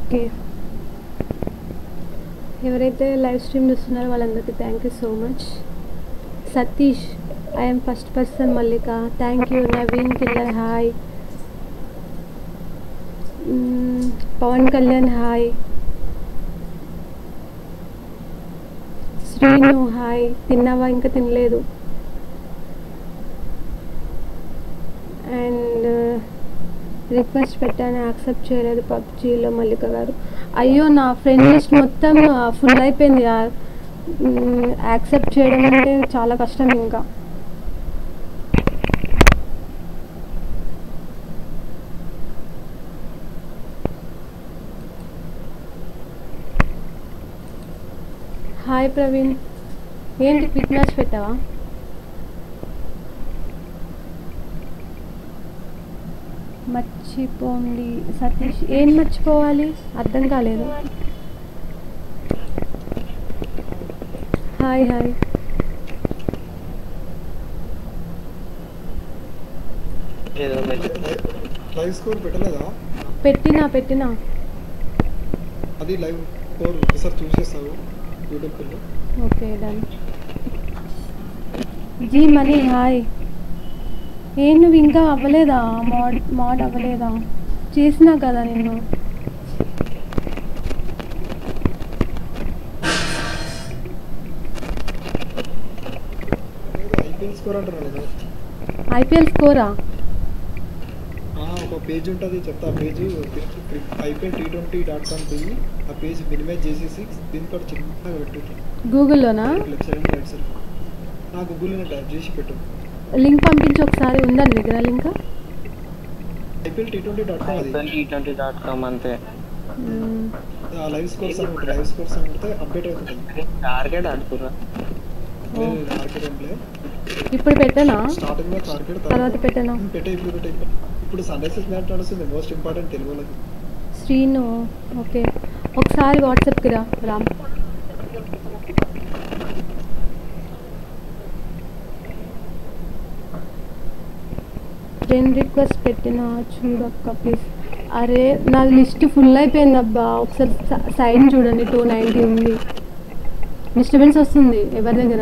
Okay ఎవరైతే live stream చూస్తున్నారో వాళ్ళందరికీ thank you so much Satish I'm first person Mallika thank you Naveen killer hi hmm, Pavan Kalyan hi Srinu hi తిన్నావా ఇంకా తినలేదు అండ్ రిక్వెస్ట్ పెట్టాను యాక్సెప్ట్ చేయలేదు పబ్జీలో మల్లిక గారు అయ్యో నా ఫ్రెండ్ లిస్ట్ మొత్తం ఫుల్ అయిపోయింది యాక్సెప్ట్ చేయడం అంటే చాలా కష్టం ఇంకా హాయ్ ప్రవీణ్ ఏంటి క్విక్ మ్యాచ్ పెట్టావా మర్చిపోండి సతీష్ ఏం మర్చిపోవాలి అర్థం కాలేదు హాయ్ హాయ్ ఏదో మెసేజ్ లైవ్ స్కోర్ పెట్టలేదా పెట్టినా పెట్టినా అది లైవ్ స్కోర్ ఒకసారి చూసేస్తావు యూట్యూబ్లో ఓకే డన్ జీ మనీ హాయ్ ఏ నువ్వు ఇంకా అవ్వలేదా మాడ్ మాడ్ అవ్వలేదా చేసినా కదా నేను ఐపీఎల్ స్కోర్ అంటారు కదా ఐపీఎల్ స్కోరా ఆ, ఒక పేజ్ ఉంటుంది చెప్తా ఆ page IPL T twenty dot com పోయి ఆ పేజ్ మినిమైజ్ చేసేసి దీంతో చిన్నగా పెట్టు గూగుల్లోనా లెఫ్ట్ సైడ్ రైట్ సైడ్ నా గూగుల్ని టైప్ చేసి పెట్టు లింక్ పంపించి ఒకసారి ఉందా నీ దగ్గర link IPL T twenty dot com అది IPL T twenty dot com అంతే ఆ లైవ్ స్కోర్స్ అని ఉంటుంది లైవ్ స్కోర్స్ అని ఉంటే అప్డేట్ అవుతుంది టార్గెట్ ఆడుతున్నా నేను టార్గెట్ ఏం లేదు ఇప్పుడు పెట్టనా స్టార్టింగ్ లో టార్గెట్ తర్వాత పెట్టనా పెట్టే ఇప్పుడు పెట్టే ఇప్పుడు సన్ రైజర్స్ మ్యాచ్ నడుస్తుంది మోస్ట్ ఇంపార్టెంట్ తెలుగులోకి శ్రీను ఓకే ఒకసారి వాట్సాప్కి రా రామ్ ఫ్రెండ్ రిక్వెస్ట్ పెట్టిన చూడక్క ప్లీజ్ అరే నా లిస్ట్ ఫుల్ అయిపోయింది అబ్బా ఒకసారి సైడ్ చూడండి టూ నైంటీ ఉంది డిస్టర్బెన్స్ వస్తుంది ఎవరి దగ్గర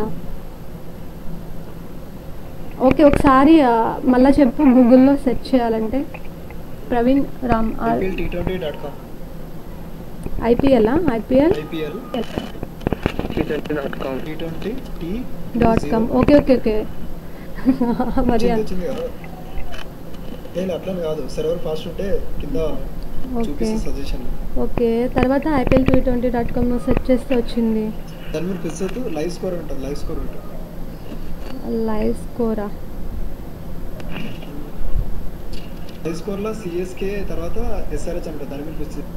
ఓకే ఒకసారి ఆ, మళ్ళా చెప్పు గూగుల్లో సెర్చ్ చేయాలంటే Praveen Ram IPL T twenty dot com IPL IPL IPL T twenty dot com T twenty T dot com okay okay okay మరి వచ్చింది అంత- వచ్చింది కదా నేను అట్లని కాదు సర్వర్ ఫాస్ట్ ఉంటే కింద ఓకే చూపిస్తే సజెషన్ ఓకే తర్వాత IPL two twenty dot com search చేస్తే వచ్చింది దాని మీద ప్రెస్ అవుతూ లైవ్ స్కోర్ ఉంటుంది లైవ్ స్కోర్ ఉంటుంది లైవ్ స్కోరా లైవ్ స్కోర్లో సిఎస్కే తర్వాత ఎస్ఆర్హెచ్ ఉంటుంది దాని మీద ప్రెస్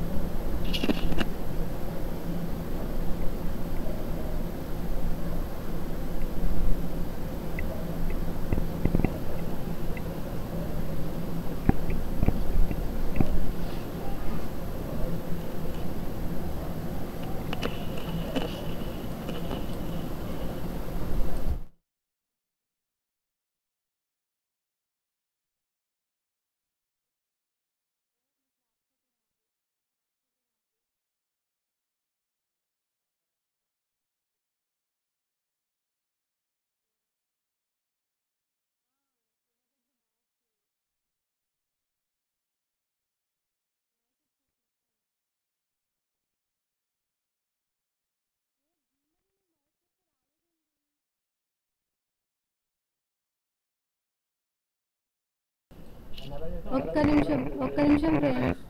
ఒక్క నిమిషం ఒక్క నిమిషం ఫ్రెండ్స్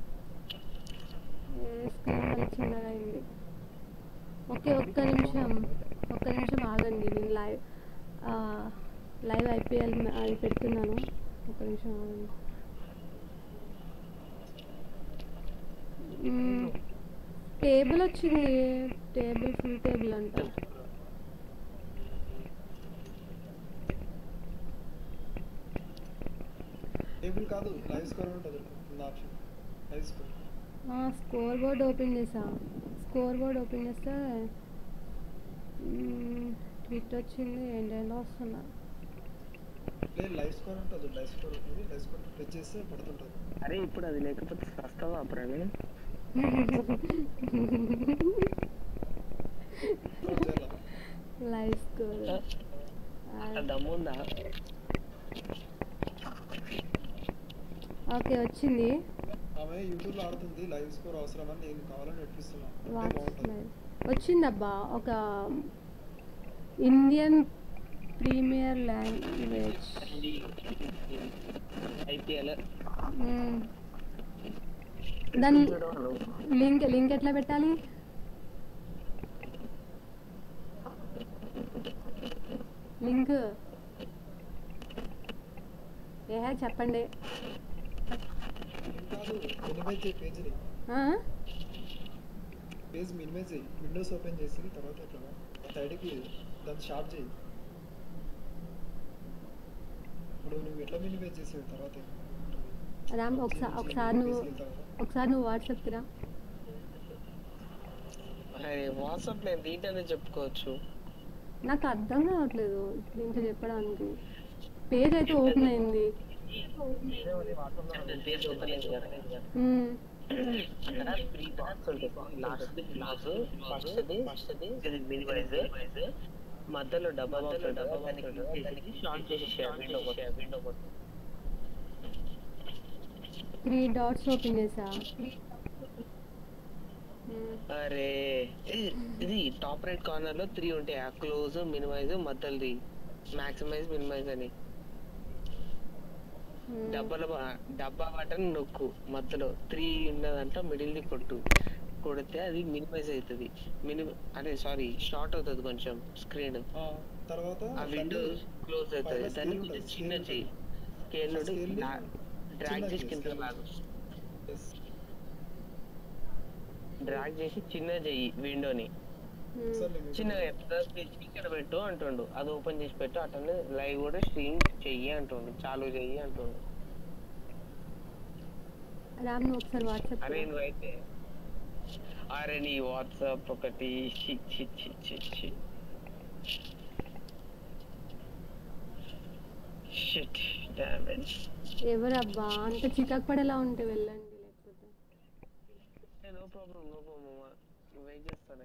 స్క్రీన్ మళ్ళీ చిన్నగా అయింది ఓకే ఒక్క నిమిషం ఒక్క నిమిషం ఆగండి నేను లైవ్ ఆ, లైవ్ ఐపీఎల్ అది పెడుతున్నాను ఒక్క నిమిషం ఆగండి మ్మ్. టేబుల్ వచ్చింది టేబుల్ ఫుల్ టేబుల్ అంట టేబుల్ కాదు లైవ్ స్కోర్ ఉంటుంది కింద option live score score board open చేసా స్కోర్ బోర్డ్ ఓపెన్ చేస్తే ట్విట్ వచ్చింది ఏంటంటే వస్తున్నా లేదు లైవ్ స్కోర్ ఉంటుంది లైవ్ స్కోర్ ఉంటుంది లైవ్ స్కోర్ ప్రెస్ చేస్తే పడుతుంటుంది అరే ఇప్పుడు అది లేకపోతే వస్తావా ప్రవీణ్ చాలా. లైవ్ స్కోర్ అంత దమ్ముందా ఓకే వచ్చింది ఆమె యూట్యూబ్ లో ఆడుతుంది లైవ్ స్కోర్ అవసరం అని నేను కావాలని పెట్టిస్తున్నా అంటే వాట్స్ బాగుంటుంది మై వచ్చిందబ్బా ఒక ఇండియన్ ప్రీమియర్ లాంగ్వేజ్ ఐపీఎల్ దాని లింక్ లింక్ ఎట్లా పెట్టాలి లింక్ ఏహే చెప్పండి కాదు మినిమైజ్ చేయి పేజ్ని ఆ? పేజ్ మినిమైజ్ చేయి విండోస్ ఓపెన్ చేసి తర్వాత ఇక్కడ సైడ్కి దాన్ని షార్ప్ చేయి ఇప్పుడు నువ్వు ఎట్లా మినిమైజ్ చేసావు తర్వాత రామ్ ఒకసారి ఒకసారి నువ్వు ఒకసారి నువ్వు వాట్సాప్కి రా అరే వాట్సాప్ నేను దీంట్లోనే చెప్పుకోవచ్చు నాకు అర్థం కావట్లేదు దీంట్లో చెప్పడానికి పేజ్ అయితే ఓపెన్ అయింది పేజ్ ఓపెన్ అయింది కదా. మ్మ్. అక్కడ త్రీ డాట్స్ ఉంటాయి లాస్ట్ క్లాస్ ఫస్ట్ ఫస్ట్ ఇది మినిమైజ్ మధ్యలో డబ్బా బాక్స్ డబ్బా బాక్స్ దానికి షార్ట్ చేసేసేయాలి window window three dots open చేసా మ్మ్. అరే ఇది- ఇది టాప్ రైట్ కార్నర్ లో త్రీ ఉంటాయి ఆ క్లోజ్ మినిమైజ్ మధ్యలోది మాక్సిమైజ్ మినిమైజ్ అని మ్మ్. డబ్బాల బ- డబ్బా బటన్ నొక్కు మధ్యలో త్రీ ఉన్నదంట మిడిల్ ది కొట్టు కొడితే అది మినిమైజ్ అవుతుంది మినిమ అదే సారీ షార్ట్ అవుతుంది కొంచెం స్క్రీన్ తర్వాత ఆ విండో క్లోజ్ అవుతుంది పైన దాన్ని scale కొంచెం ఉంటుంది, చిన్న scale చేయి స్కేల్ నుండి scale ని డ్రాగ్ చిన్నగా చేసి చేయి, కింద scale. లాగు Yes. డ్రాగ్ చేసి చిన్న చెయ్యి విండోని మ్మ్. ఒకసారి నేను చిన్నగా చెప్తా ఇక్కడ పెట్టు అంటుండు అది ఓపెన్ చేసి పెట్టు అట్లనే లైవ్ కూడా స్ట్రీమ్ చెయ్యి అంటుండు చాలు చెయ్యి అంటుండు రామ్ నువ్వు ఒకసారి వాట్సాప్ అరే నువ్వైతే అరే నీ వాట్సాప్ ఒకటి చి చి చి చి చి షిట్ డామేజ్ ఎవరబ్బా అంత చికాకు పడేలా ఉంటే వెళ్ళండి లేకపోతే no problem no problem wait చేస్తానే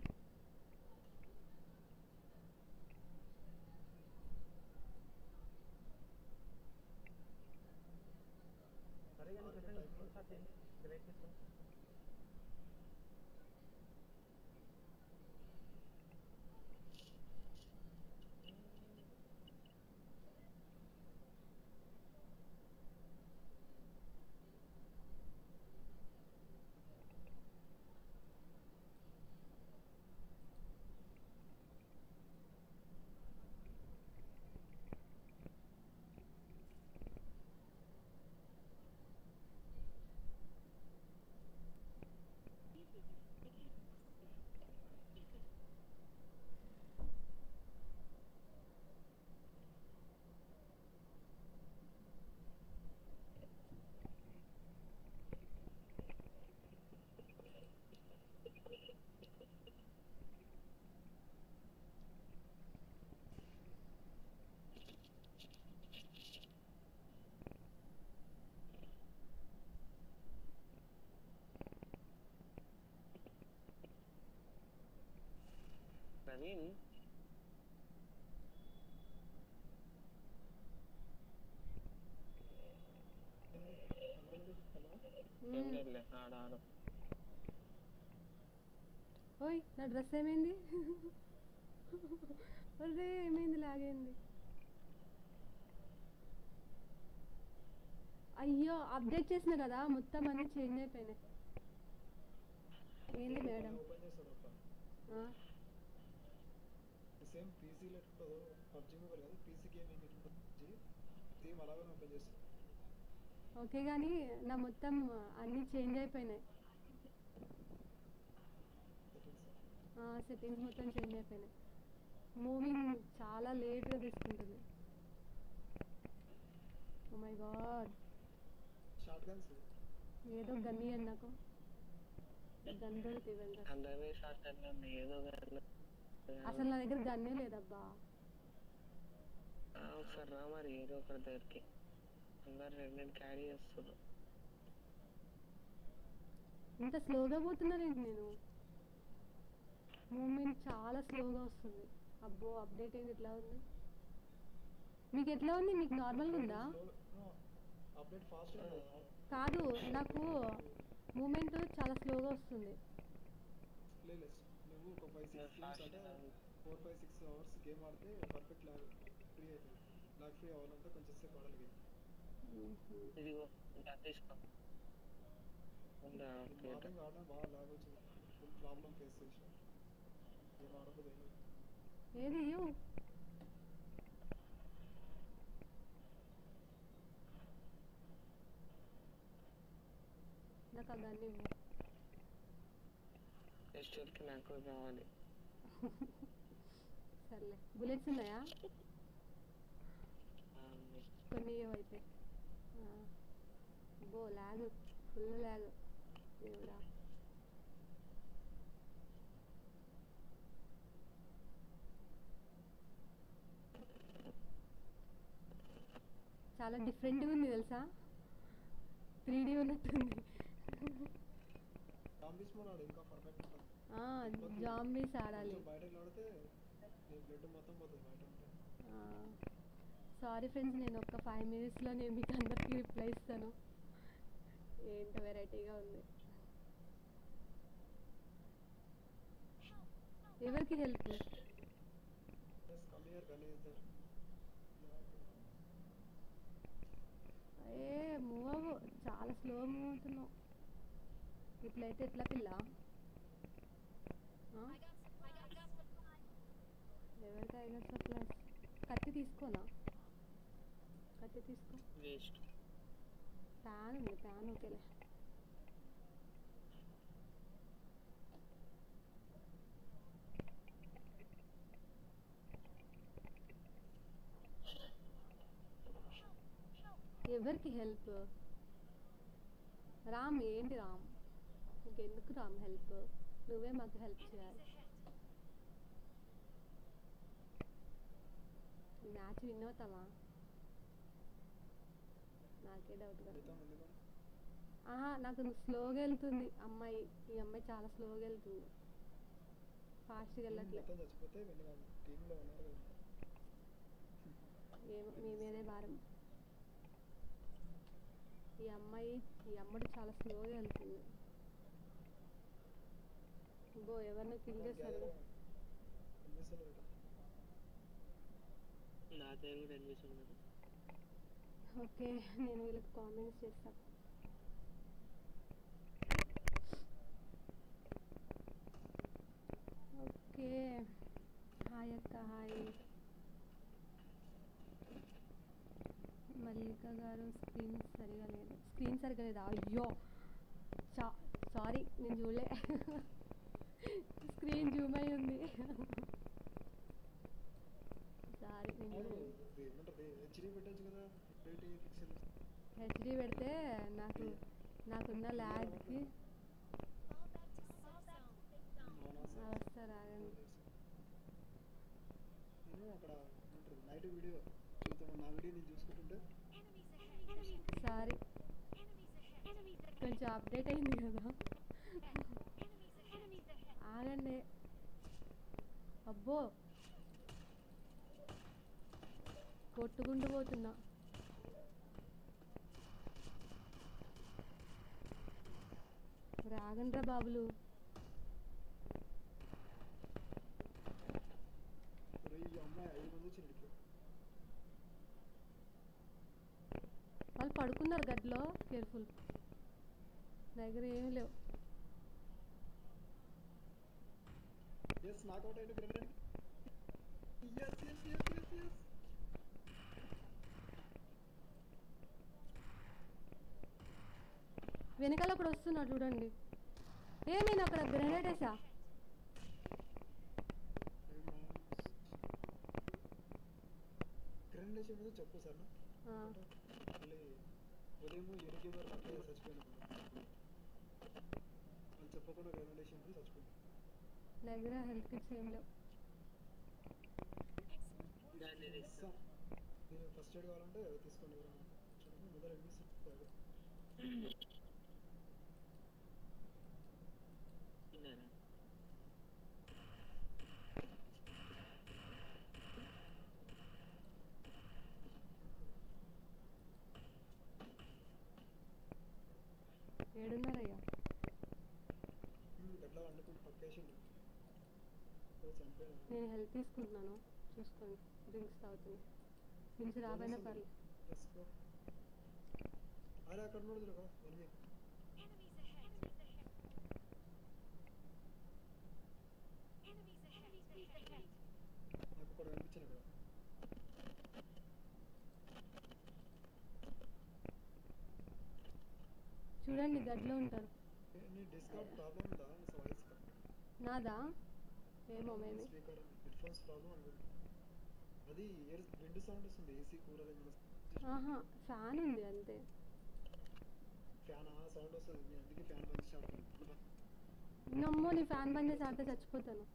నవీన్ ఏం లేదులే ఆడ ఆడు ఓయ్ నా డ్రెస్ ఏమైంది అరే ఏమైంది లాగైంది అయ్యో అప్డేట్ చేసిన కదా మొత్తం అన్ని చేంజ్ అయిపోయినాయి ఏంది మేడం ఓపెన్ చేస్తాడు అప్ప ఆ, సేమ్ పీసీలో ఎట్లుంటుందో పబ్జీ మొబైల్ కాదు పీసీ గేమింగ్ ఎట్లుంటుంది సేమ్ అలాగే ఓపెన్ చేస్తాడు ఓకే కానీ నా మొత్తం అన్ని చేంజ్ అయిపోయినాయి సెట్టింగ్స్ సెట్టింగ్స్ మొత్తం చేంజ్ అయిపోయినాయి మూవింగ్ చాలా లేట్గా తీసుకుంటుంది oh my god short guns ఏదో గన్ని అండి నాకు గన్ దొరికి వెళ్దా అందరినీ షార్ట్ అట్లా ఏదో కానీ అసలు నా దగ్గర గన్నే లేదబ్బా ఆ, ఒకసారి రా మరి ఏదో ఒకరి దగ్గరికి అందరు రెండు నేను క్యారీ చేస్తున్నా ఇంత స్లోగా పోతున్నానండి నేను మూమెంట్ చాలా స్లోగా వస్తుంది అబ్బో అప్డేట్ ఏంది ఇట్లా ఉంది మీకు ఎట్లా ఉంది మీకు నార్మల్గా ఉందా అప్డేట్ ఫాస్ట్ కాదు నాకు మూమెంట్ చాలా స్లోగా వస్తుంది లేదు నువ్వు ఒక ఫైవ్ సిక్స్ గేమ్స్ అంటే four five six hours game ఆడితే పర్ఫెక్ట్ లాగ్ ఫ్రీ అవుతుంది లాగ్ ఫ్రీ అవ్వాలంటే కొంచెం సేపు ఆడాలి game. మ్మ్. ఇదిగో ఇంకా తీసుకో ఉందా ఓకే మార్నింగ్ ఆడినా బాగా లాగ్ వచ్చింది ఫుల్ ప్రాబ్లం ఫేస్ చేసాం గేమ్ ఆడకపోతే ఏం లేదు. ఏది ఇయ్యు. నాకు ఆ గన్ ఇవ్వు ఫెస్టివల్కి నాకు కూడా కావాలి సర్లే బుల్లెట్స్ ఉన్నాయా ఆ, ఉంది. కొన్ని ఇవ్వైతే బో లాగ్ ఫుల్ లాగ్ దేవుడా చాలా డిఫరెంట్గా ఉంది తెలుసా త్రీ డీ ఉన్నట్టుంది Zombies mode ఆడు ఇంకా పర్ఫెక్ట్ ఉంటుంది జాంబీస్ ఆడాలి కొంచెం బయటకు ఆడితే నీ బ్లడ్ మొత్తం పోతుంది బయట ఉంటే సారీ ఫ్రెండ్స్ నేను ఒక ఫైవ్ మినిట్స్లో నేను మీకు అందరికీ రిప్లై ఇస్తాను ఏంటో వెరైటీగా ఉంది ఎవరికి help Yes, come here, gun is there. ఏ మూవ్ అవ్వు చాలా స్లో మూవ్ అవుతున్నావు ఇట్లయితే ఎట్లా పిల్ల ఆ? I got, I got, I got supplies. ఎవరికి అయినా సప్లైస్ కత్తి తీసుకోనా కత్తి తీసుకో వేస్ట్ ప్యాన్ ఉంది ప్యాన్ ఓకేలే ఎవరికి హెల్ప్ రామ్ ఏంటి రామ్ నీకెందుకు రామ్ హెల్ప్ నువ్వే మాకు హెల్ప్ చేయాలి మ్యాచ్ విన్ అవుతావా నాకే డౌట్గా మిగతా ఎందుకంటే ఆహా నాకు స్లోగా వెళ్తుంది అమ్మాయి ఈ అమ్మాయి చాలా స్లోగా వెళ్తుంది ఫాస్ట్గా వెళ్ళట్లే మొత్తం చచ్చిపోతే వీళ్ళు టీంలో ఉన్నారు కదా ఏమో మీ మీదే భారం ఈ అమ్మాయి ఈ అమ్మడు చాలా స్లోగా వెళ్తుంది గో ఎవరినో కిల్ చేస్తారు ఏం చేస్తారు వీళ్ళు? నా దగ్గర కూడా ఎనిమిది ఉన్నది ఓకే నేను వీళ్ళకి కామెంట్స్ చేస్తాను ఓకే హాయ్ అక్క హాయ్ మల్లిక గారు స్క్రీన్ సరిగా లేదు స్క్రీన్ సరిగా లేదా అయ్యో చా సారీ నేను చూడలే స్క్రీన్ జూమ్ అయి ఉంది సారీ నేను అవును, చూడలేదు ఇది ఏమంటారు హెచ్డీ పెట్టచ్చు కదా ఎయిటీ పిక్సెల్ హెచ్డి పెడితే నాకు నాకున్న ల్యాగ్కి Fall back to safe zone. వస్తారు ఆగండి నేను అక్కడ ఏమంటారు నైట్ వీడియో చూద్దాం నా వీడియో నేను చూసుకుంటుంటే Enemies ahead. Enemies, sorry enemies ahead. Enemies ahead. కొంచెం అప్డేట్ అయింది కదా Enemies ahead. Enemies ahead. ఆగండి అబ్బో కొట్టుకుంటూ పోతున్నా రాగండ్రా బాబులు ఒరే, ఈ అమ్మాయి ఐదు మంది వచ్చింది ఇక్కడికి. వాళ్ళు పడుకున్నారు గడ్లో కేర్ఫుల్ దగ్గర ఏమీ లేవు ఎస్ నాకౌట్ అయిన grenade yes yes yes yes yes వెనకాల ఒకడు వస్తున్నాడు చూడండి ఏ నేను అక్కడ గ్రెనేడ్ వేసా గ్రెనేడ్ వేసే ముందు చెప్పు సార్ ఆ, మళ్ళీ ఉదయం ఎనిమిది వరకు అట్లే చచ్చిపోయాను వాళ్ళు చెప్పకుండా గ్రెనేడ్ వేసే ముందు చచ్చిపోయాను దగ్గర హెల్త్ కిట్స్ ఏం లేవు Excellent work. దాన్ని ఇస్తాం నేను ఫస్ట్ ఎయిడ్ కావాలంటే తీసుకోండి ఎవరైనా చూడండి ముందర ఎన్ని నేను ఏడున్నారయ్యా ఎట్లా వండుకుంటూ పక్కేసిండు ఓ చనిపోయాడు నేను హెల్ప్ తీసుకుంటున్నాను చూసుకోండి డ్రింక్స్ తాగుతుంది డ్రింక్స్ రాబోయినా పర్లేదు తీసుకో అరే అక్కడ ఉన్నాడు చూడగా one Enemies ahead. Enemies ahead. Enemies ahead. నాకు కూడా కనిపించాను ఇక్కడ చూడండి గదిలో ఉంటారు ఏ, నీ డిస్కౌంట్ ప్రాబ్లం ఉందా నీ వాయిస్ నాదా ఏమో మేమే స్పీకర్ హెడ్ ఫోన్స్ ప్రాబ్లం అనుకుంటా అది ఎయిర్ విండ్ సౌండ్ వస్తుంది ఏసీ కూలర్ ఆహా ఫ్యాన్ ఉంది అంతే ఫ్యాన్ ఆ సౌండ్ వస్తుంది నేను అందుకే ఫ్యాన్ బంద్ చేస్తాను నమ్మో నీ ఫ్యాన్ బంద్ చేసి ఆడితే చచ్చిపోతాను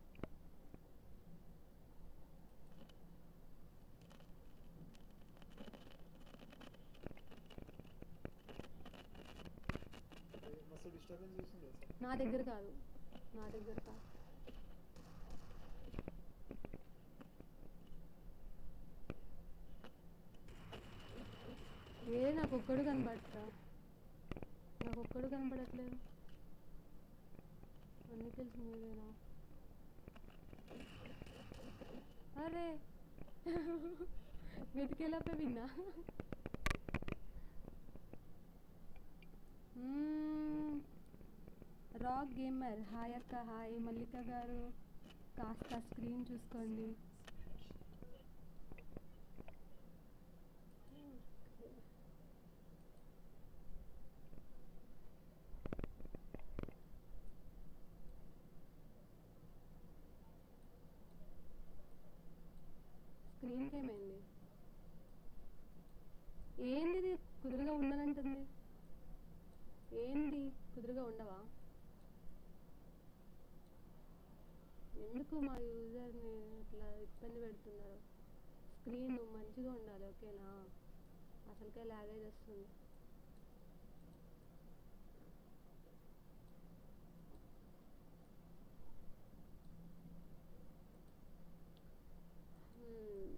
మస్తు డిస్టర్బెన్స్ చూస్తుంది సార్ నా దగ్గర కాదు నా దగ్గర కాదు ఏ నాకు ఒక్కడు కనబడతా నాకు ఒక్కడు కనబడట్లేదు అన్ని తెలిసి మీరేనా అరే వెతికేలాపే విన్నా మ్మ్. రాక్ గేమర్ హాయ్ అక్క హాయ్ మల్లిక గారు కాస్త స్క్రీన్ చూసుకోండి స్క్రీన్కి ఏమైంది ఏంది ఇది కుదురుగా ఉండనంటుంది ఏంది కుదురుగా ఉండవా ఎందుకు మా యూజర్ని ఇట్లా ఇబ్బంది పెడుతున్నారు స్క్రీన్ మంచిగా ఉండాలి ఓకేనా అసలుకే లాగేజ్ వస్తుంది Hmm.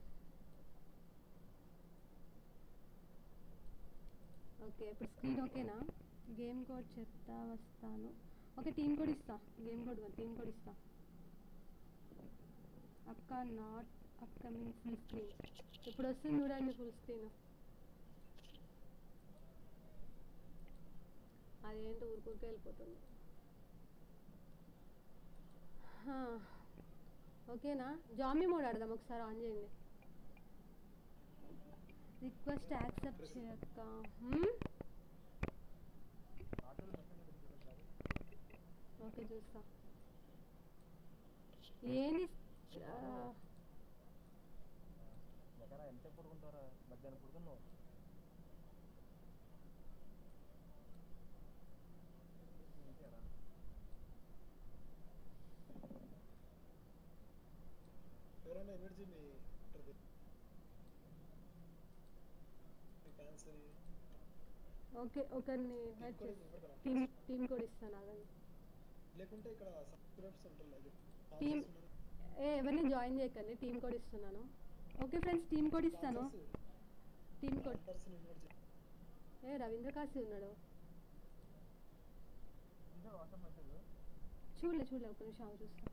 ఓకే ఇప్పుడు స్క్రీన్ ఓకేనా గేమ్ కోడ్ చెప్తా వస్తాను ఓకే టీమ్ కోడ్ ఇస్తా గేమ్ కోడ్ టీమ్ కోడ్ ఇస్తా అక్క నాట్ అప్కమింగ్ ఫుల్ స్క్రీన్ ఇప్పుడు వస్తుంది చూడండి ఫుల్ స్క్రీన్ అదేంటో ఊరుకోకే వెళ్ళిపోతుంది హా. ఓకేనా జామీ మోడ్ ఆడదాం ఒకసారి ఆన్ చేయండి రిక్వెస్ట్ యాక్సెప్ట్ చేయక్క హ్మ్? ఓకే చూస్తా ఏంది ఆ, ఎక్కడ ఎంత పడుకుంటారా మధ్యాహ్నం పడుకున్నావు ఇంకేరా ఎవరైనా ఎనర్జీ మీ ఉంటుంది మీ ఫ్యాన్స్ అని ఓకే ఒకరిని యాడ్ చేసి టీమ్ టీమ్ కోడ్ ఇస్తాను ఆగండి లేకుంటే ఇక్కడ సబ్స్క్రైబ్స్ ఉంటుంది అది టీమ్ ఏ ఎవరిని జాయిన్ చేయకండి టీమ్ కోడ్ ఇస్తున్నాను ఓకే ఫ్రెండ్స్ టీమ్ కోడ్ ఇస్తాను టీమ్ కోడ్ పర్సన్ ఇన్వైట్ చేయండి ఏ రవీంద్ర కాశీ ఉన్నాడు ఇంకా వాట్సాప్ మెసేజ్ చూడలే చూడలే ఒక నిమిషం ఆగు, చూస్తా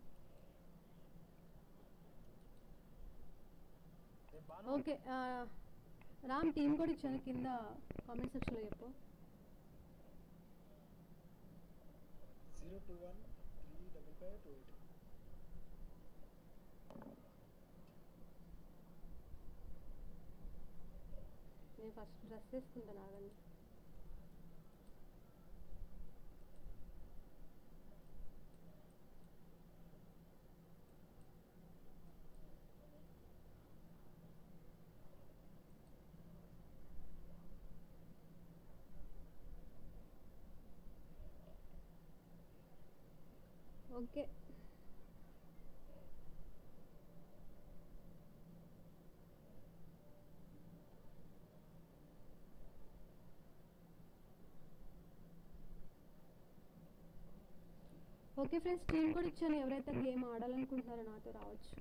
రేపు బాను ఓకే ఆ, రామ్ టీమ్ కోడ్ ఇచ్చాను కింద కామెంట్ సెక్షన్లో చెప్పు zero two one three double five two eight నేను ఫస్ట్ డ్రెస్ వేసుకుంటాను ఆగండి ఓకే ఓకే ఫ్రెండ్స్ టీం కూడా ఇచ్చాను ఎవరైతే గేమ్ ఆడాలనుకుంటున్నారో నాతో రావచ్చు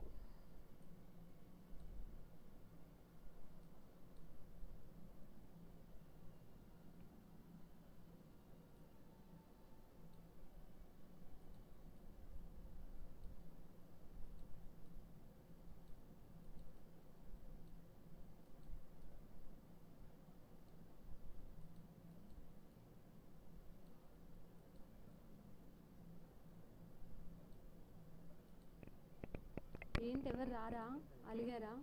ఏంటి ఎవరు రారా అలిగారా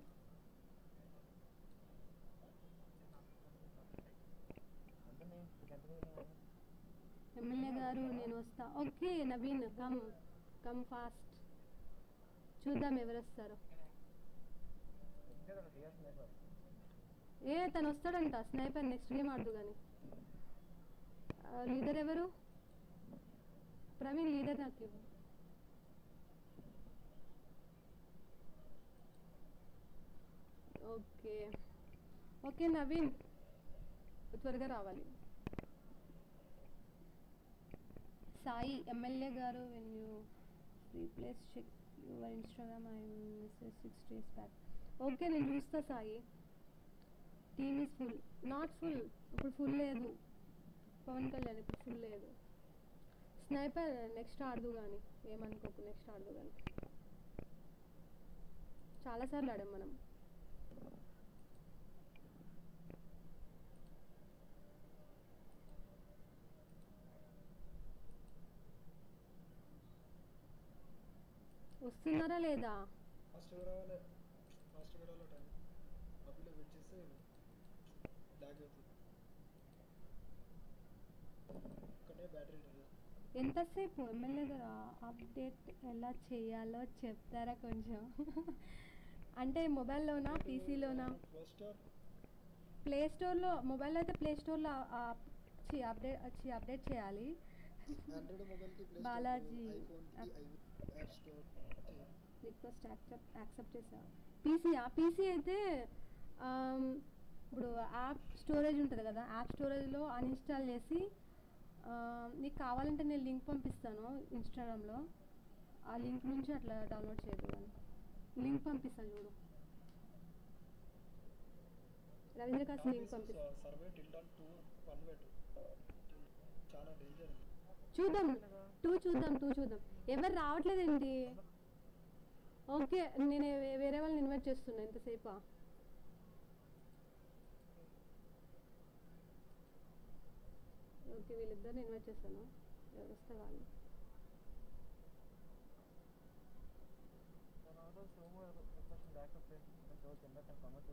అందుకని కంటిన్యూ ఎమ్మెల్యే గారు నేను వస్తా okay Naveen come come fast చూద్దాం ఎవరు వస్తారో వచ్చాడు డిఎస్ స్నైపర్ ఏ తను వస్తాడంట స్నైపర్ నెక్స్ట్ గేమ్ ఆడదు కానీ లీడర్ ఎవరు ప్రవీణ్ లీడర్ నాకు ఇవ్వు. ఓకే ఓకే నవీన్ త్వరగా రావాలి సాయి ఎమ్మెల్యే గారు when you replace check your Instagram I message six days back okay నేను చూస్తా Sai team is full not full ఇప్పుడు ఫుల్ లేదు పవన్ కళ్యాణ్ ఇప్పుడు ఫుల్ లేదు స్నైపర్ నెక్స్ట్ ఆడదు కానీ ఏమనుకోకు నెక్స్ట్ ఆడదు కానీ చాలాసార్లు ఆడాం మనం వస్తున్నారా లేదా ఫస్ట్ రావాలి ఫస్ట్ రావాలి టైం అప్పుడు వెయిట్ చేస్తే ల్యాగ్ అవుతుంది ఇక్కడనే బ్యాటరీ ఉంటుంది ఎంతసేపు ఎమ్మెల్యే గారు అప్డేట్ ఎలా చేయాలో చెప్తారా కొంచెం అంటే మొబైల్లోనా పీసీలోనా ఫస్ట్ ప్లే స్టోర్లో మొబైల్ అయితే ప్లే స్టోర్లో అప్డేట్ వచ్చి అప్డేట్ చేయాలి ఆండ్రాయిడ్ మొబైల్కి ప్లే బాలాజీ ఐఫోన్కి app store request accept accept చేసా పీసీయా పీసీ అయితే ఆమ్, ఇప్పుడు యాప్ స్టోరేజ్ ఉంటుంది కదా యాప్ స్టోరేజ్లో అన్ఇన్స్టాల్ చేసి ఆ, నీకు కావాలంటే నేను లింక్ పంపిస్తాను ఇన్స్టాగ్రామ్లో ఆ లింక్ నుంచి అట్లా డౌన్లోడ్ చేయదు అని లింక్ పంపిస్తాను చూడు రవీంద్ర కాసి లింక్ పంపిస్తాను సర్వే టిల్డాన్ టూ వన్ బై టూ చాలా డేంజర్ చూద్దాం టూ చూద్దాం టూ చూద్దాం ఎవరు రావట్లేదండి ఓకే నేను వే- వేరే వాళ్ళని ఇన్వైట్ చేస్తున్నా ఎంతసేపా ఓకే వీళ్ళిద్దరిని ఇన్వైట్ చేస్తాను ఎవరు వస్తే వాళ్ళు తర్వాత సోము రిక్వెస్ట్ బ్యాకప్ చేసి కొంచెం కింద comment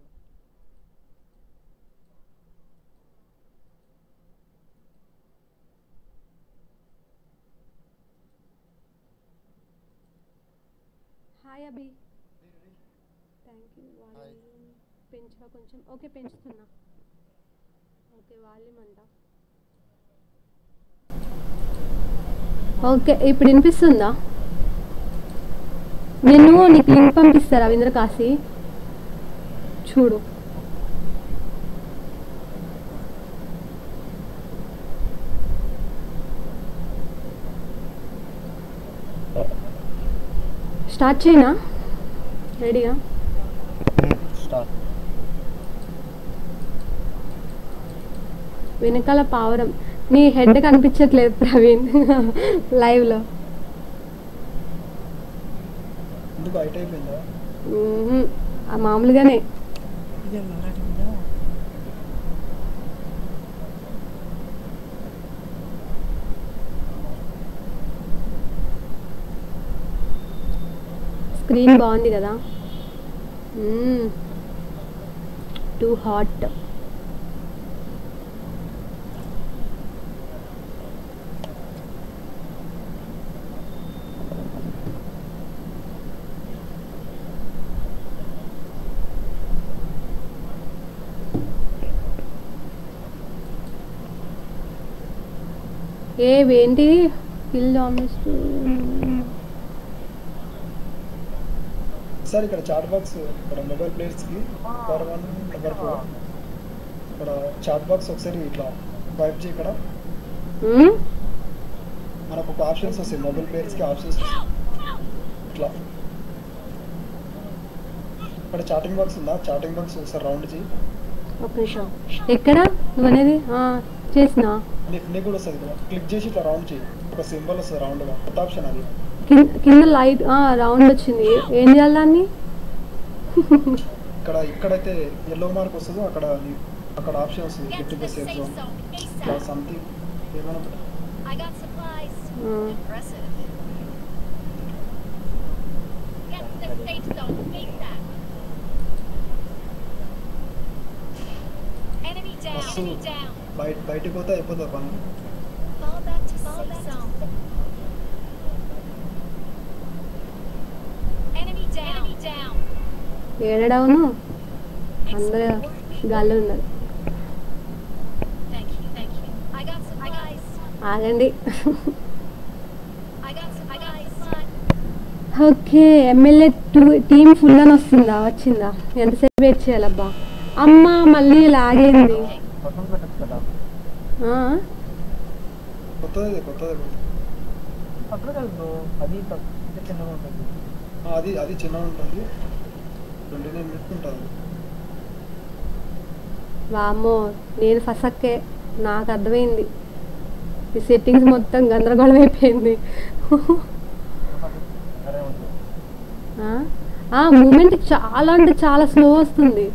hi Abhi thank you volume పెంచా కొంచెం ఓకే పెంచుతున్నా ఓకే వాల్యూమ్ అంట ఓకే ఇప్పుడు వినిపిస్తుందా నేను నీకు లింక్ పంపిస్తా రవీంద్ర కాశీ చూడు స్టార్ట్ చేయనా రెడీగా స్టార్ట్ వెనకాల పావురం నీ హెడ్ కనిపించట్లేదు ప్రవీణ్ లైవ్లో ఎందుకు హైట్ అయిపోయిందా ఆ మామూలుగానే స్క్రీన్ బాగుంది కదా టూ హాట్ ఏ ఏంటి కిల్ డామినేట్ సార్ ఇక్కడ చాట్ బాక్స్ ఇక్కడ మొబైల్ ప్లేయర్స్కి నెంబర్ వన్ నెంబర్ ఫోర్ ఇక్కడ చాట్ బాక్స్ ఒకసారి ఇట్లా వైప్ చేయి ఇక్కడ మనకు ఒక ఆప్షన్స్ వస్తాయి మొబైల్ ప్లేయర్స్కి ఆప్షన్స్ వస్తాయి ఇట్లా ఇక్కడ చాటింగ్ బాక్స్ ఉందా చాటింగ్ బాక్స్ ఒకసారి రౌండ్ చేయి ఒక నిమిషం ఎక్కడ నువ్వు అనేది ఆ, చేసినా నీ- నీకు కూడా వస్తుంది కదా క్లిక్ చేసి ఇట్లా రౌండ్ చేయి ఒక సింబల్ వస్తుంది రౌండ్గా కొత్త ఆప్షన్ అది కింద కింద లైట్ రౌండ్ వచ్చింది ఏం చేయాలి దాన్ని ఇక్కడ ఇక్కడైతే ఎల్లో మార్క్ వస్తుందో అక్కడ నీ- అక్కడ ఆప్షన్ వస్తుంది Get get to to the the safe safe zone zone ఇట్లా ASAP. సంథింగ్ ఏమైనా పెట్టు. I got supplies. ఆ, Impressive. Get to the safe zone ASAP. Enemy down. Must Enemy move. down. బయట బయటికి పోతే అయిపోతుంది పని Fall back to safe zone. Enemy down. Enemy down. ఏడడవును అందరూ గాల్లో ఉన్నారు Thank you. Thank you. I got supplies. ఆగండి I got supplies. Okay MLA two team full అని వస్తుందా వచ్చిందా ఎంతసేపు వెయిట్ చేయాలబ్బా అమ్మ మళ్ళీ లాగేంది పక్కన పెట్టచ్చు కదా ఆ, కొత్తది కొత్తది పక్కన కాదు బ్రో అది తక్కువ చిన్నగా ఉంటుంది ఆ, అది అది చిన్నగా ఉంటుంది ట్వంటీ నైన్ మినిట్స్ ఉంటుంది వామ్మో నేను ఫసక్కే నాకు అర్థమైంది ఈ సెట్టింగ్స్ మొత్తం గందరగోళం అయిపోయింది సరే ఉంటుంది ఆ? ఆ మూమెంట్ చాలా అంటే చాలా స్లో వస్తుంది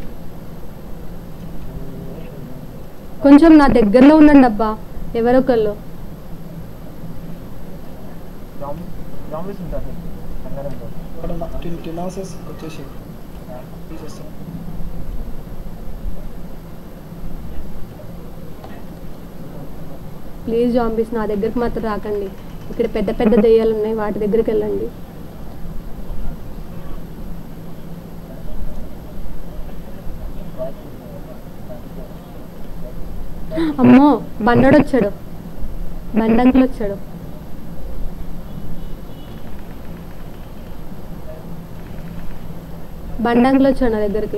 కొంచెం నా దగ్గరలో ఉండండి అబ్బా ఎవరొకళ్ళు జాంబీస్ ఉంటారు సంగారంలో అక్కడ నా- టిన్ టిన్ హౌసెస్ వచ్చేసి తీసేస్తాం ప్లీజ్ జాంబీస్ నా దగ్గరికి మాత్రం రాకండి ఇక్కడ పెద్ద పెద్ద దెయ్యాలు ఉన్నాయి వాటి దగ్గరికి వెళ్ళండి అమ్మో బండోడు వచ్చాడు బండంకులు వచ్చాడు బండంకులు వచ్చాడు నా దగ్గరికి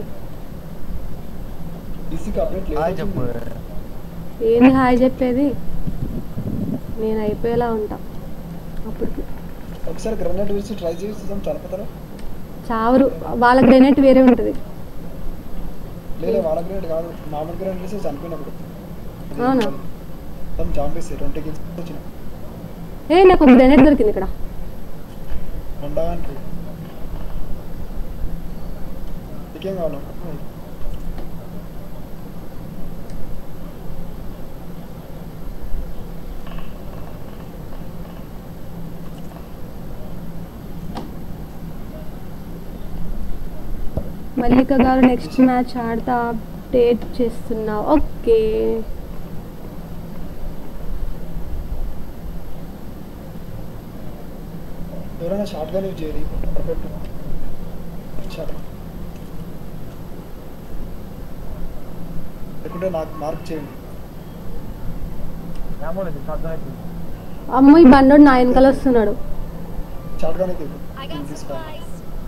డీసీకి అప్డేట్ హాయ్ చెప్పు లేదు ఏంది హాయ్ చెప్పేది నేను అయిపోయేలా ఉంటా అప్పటికి ఒకసారి గ్రనేట్ వేసి ట్రై చేసి చూద్దాం చనిపోతారా చావరు వాళ్ళ గ్రెనేట్ వేరే ఉంటుంది లేదా వాళ్ళ గ్రేడ్ కాదు మామూలు గ్రేడ్ వేసి చనిపోయినప్పుడు అవునా? మొత్తం జాంబేసి ట్వంటీ కిల్స్ వచ్చిన ఏ నాకు ఒక గ్రెనేట్ దొరికింది ఇక్కడ ఉండడానికి ఇంకేం కావాలి మల్లిక గారు నెక్స్ట్ మ్యాచ్ ఆడతా అప్డేట్ చేస్తున్నా ఓకే ఎవరైనా షార్ట్ గా యూజ్ చేయరు అక్కడ పెట్టు షార్ట్ లేకుంటే నాకు మార్క్ చేయండి ఏమో లేదు షార్ట్ అయితే అమ్మో ఈ బండోడు నా వెనకాల వస్తున్నాడు షార్ట్ గానే తీపు I got తీసుకో supplies.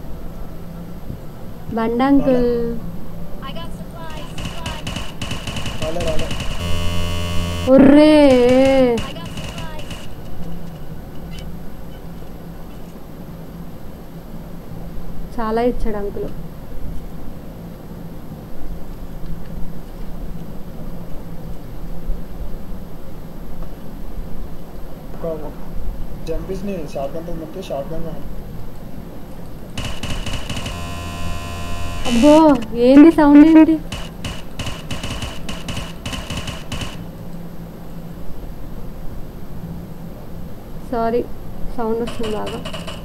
బండ uncle I got supplies. Supplies. రాలే రాలే ఒర్రే I got supplies. చాలా ఇచ్చాడు అంకుల్ ఒక జంపీస్ ని షార్ట్ గన్ తో ముందు షార్ట్ గన్ అబ్బో ఏంది సౌండ్ ఏంటి సారీ సౌండ్ వస్తుంది బాగా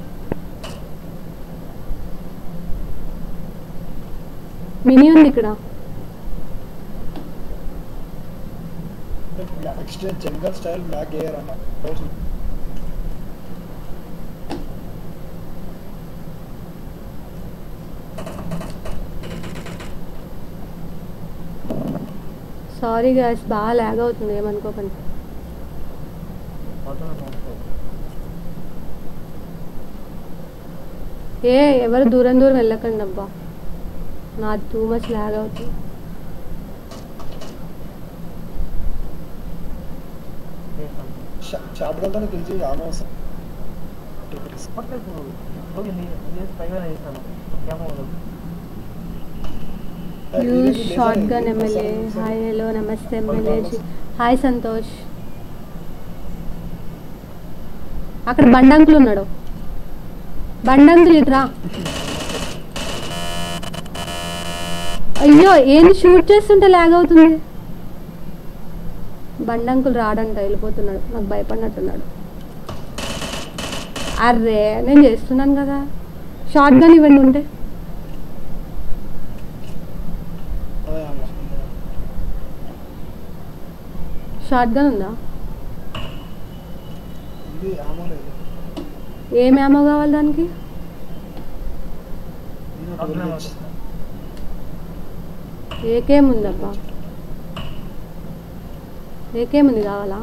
మినీ ఉంది ఇక్కడ నెక్స్ట్ జంగల్ స్టైల్ బ్లాక్ గేయర్ అన్న సారీ గాయస్ బాగా లాగ్ అవుతుంది ఏమనుకోకండి మొత్తం ఏ ఎవరు దూరం దూరం వెళ్ళకండి అబ్బా నా టూ మచ్ లాగ్ అవుతుంది షార్ట్ గన్ పిలిచి ఆమె కొట్టలేదు రోజు నీ చేసి పైగా చేస్తాను ఏమో use shotgun MLA hi hello నమస్తే ఎమ్మెల్యే హాయ్ సంతోష్ అక్కడ బండంకులు ఉన్నాడు బండంకులు ఇట్రా అయ్యో ఏంది షూట్ చేస్తుంటే లాగ్ అవుతుంది బండంకులు రాడంట వెళ్ళిపోతున్నాడు నాకు భయపడినట్టున్నాడు అర్రే నేను చేస్తున్నాను కదా షార్ట్ గన్ ఇవ్వండి ఉంటే షార్ట్ గన్ ఉందా ఇది ఆమె లేదు ఏం ఏమో కావాలి దానికి నేను ట్వెల్వ్ హెచ్ ఏకేం ఉందబ్బా ఏకేం ఉంది కావాలా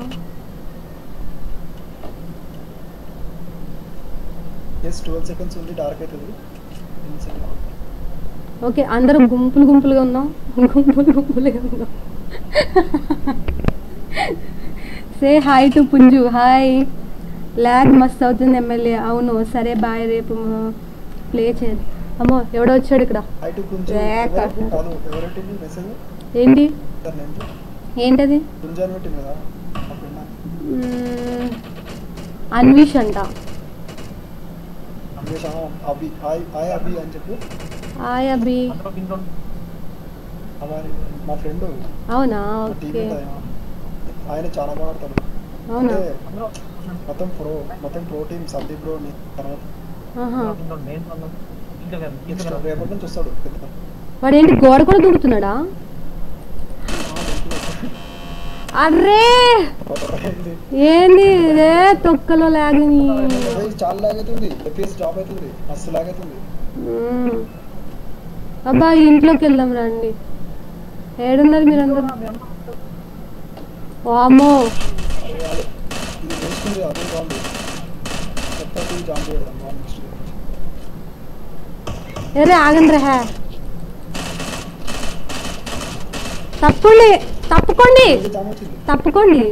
ఎస్ ట్వెల్వ్ సెకండ్స్ ఉంది డార్క్ అవుతుంది ఓకే అందరూ గుంపులు గుంపులుగా ఉన్నాం గుంపులు గుంపులుగా ఉన్నాం సే హాయ్ టు పుంజు హాయ్ ల్యాగ్ మస్త్ అవుతుంది ఎమ్మెల్యే అవును సరే బాయ్ రేపు ప్లే చేయండి అమ్మో ఎవడో వచ్చాడు ఇక్కడ ఐ టు కొంచెం రేఖ. ఎవరు- కాదు ఎవరెట్టింది మెసేజ్ ఏంటి దాని నేను ఏంటది గుంజాన్ పెట్టింది కదా మా ఫ్రెండ్ మ్మ్, అన్విష్ అంట అమేష్ అభి హాయ్ హాయ్ అభి అని చెప్పు హాయ్ అభి అందులో కింద అమ్మాయి మా ఫ్రెండ్ అవునా మా టీం ఓకే ఆయన చాలా బాగా ఆడతాడు అవునా అంటే అందులో మొత్తం ప్రో మొత్తం ప్రో టీమ్ సబ్ది ప్రో ని తర్వాత ఆహా కింద నేను ఉన్నాను ఇంకా కదా నెక్స్ట్ ఇంకా రేపటి నుంచి వస్తాడు పెద్ద వాడు ఏంటి గోడ కూడా దూకుతున్నాడా అర్రే ఏంది? ఏంది ఇదే తొక్కలో లాగిని అదే చాలా లాగ్ అవుతుంది ఎఫ్ఎస్ డ్రాప్ అవుతుంది మస్తు లాగ్ అవుతుంది మ్మ్. అబ్బా ఇంట్లోకి వెళ్దాం రండి ఏడున్నారు మీరందరూ వామ్మో అరే అదే ఇది వేసుకుంది అదే బాగుంది కొత్త జాంప్ పెడదాం నెక్స్ట్ ఎరే ఆగండి రే తప్పండి తప్పుకోండి జామ్ వచ్చింది తప్పుకోండి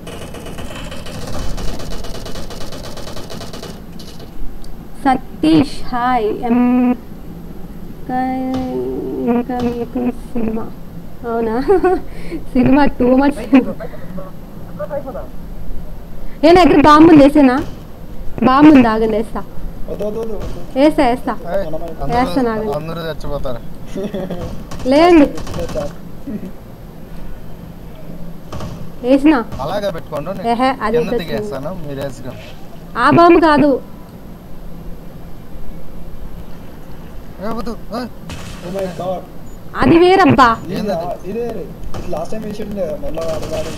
సతీష్ హాయ్ ఎం ఇంకా ఇంకా మీకు సినిమా అవునా సినిమా టూ మచ్ అయిపోదా ఏ నా దగ్గర బాంబు ఉంది వేసేనా బాంబు ఉంది ఆగండి వేస్తా వద్దు వద్దు వద్దు వద్దు. వేస్తా వేస్తా మనమే వేస్తాను ఆగండి అందరూ చచ్చిపోతారు లేండి చాలు. వేసిన అలాగే పెట్టుకోండి ఏహే, అది కింద అయితే దిగేస్తాను మీరు వేసుకోండి ఆ బాంబు కాదు ఏ వద్దు, ఏ. Oh my God. అది వేరబ్బా ఇదే ఇదే లాస్ట్ టైం వేసిండే మళ్ళీ ఆడగాడు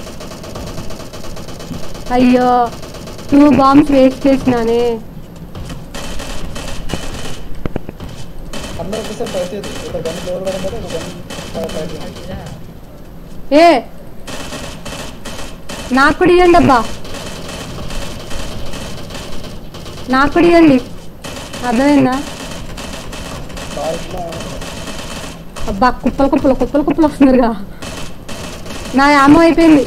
అయ్యో టూ బాంబ్స్ వేస్ట్ చేసినానే అందరూ ఒకసారి ట్రై చేయదు ఒక గన్ లోడ్ పడడం కదా ఒక గన్ ట్రై చేయండి ఏ నాకు కూడా ఇవ్వండి అబ్బా నాకు కూడా ఇవ్వండి అర్థమైందా బాగా అబ్బా కుప్పలు కుప్పలు కుప్పలు కుప్పలు వస్తున్నారుగా నా యామో అయిపోయింది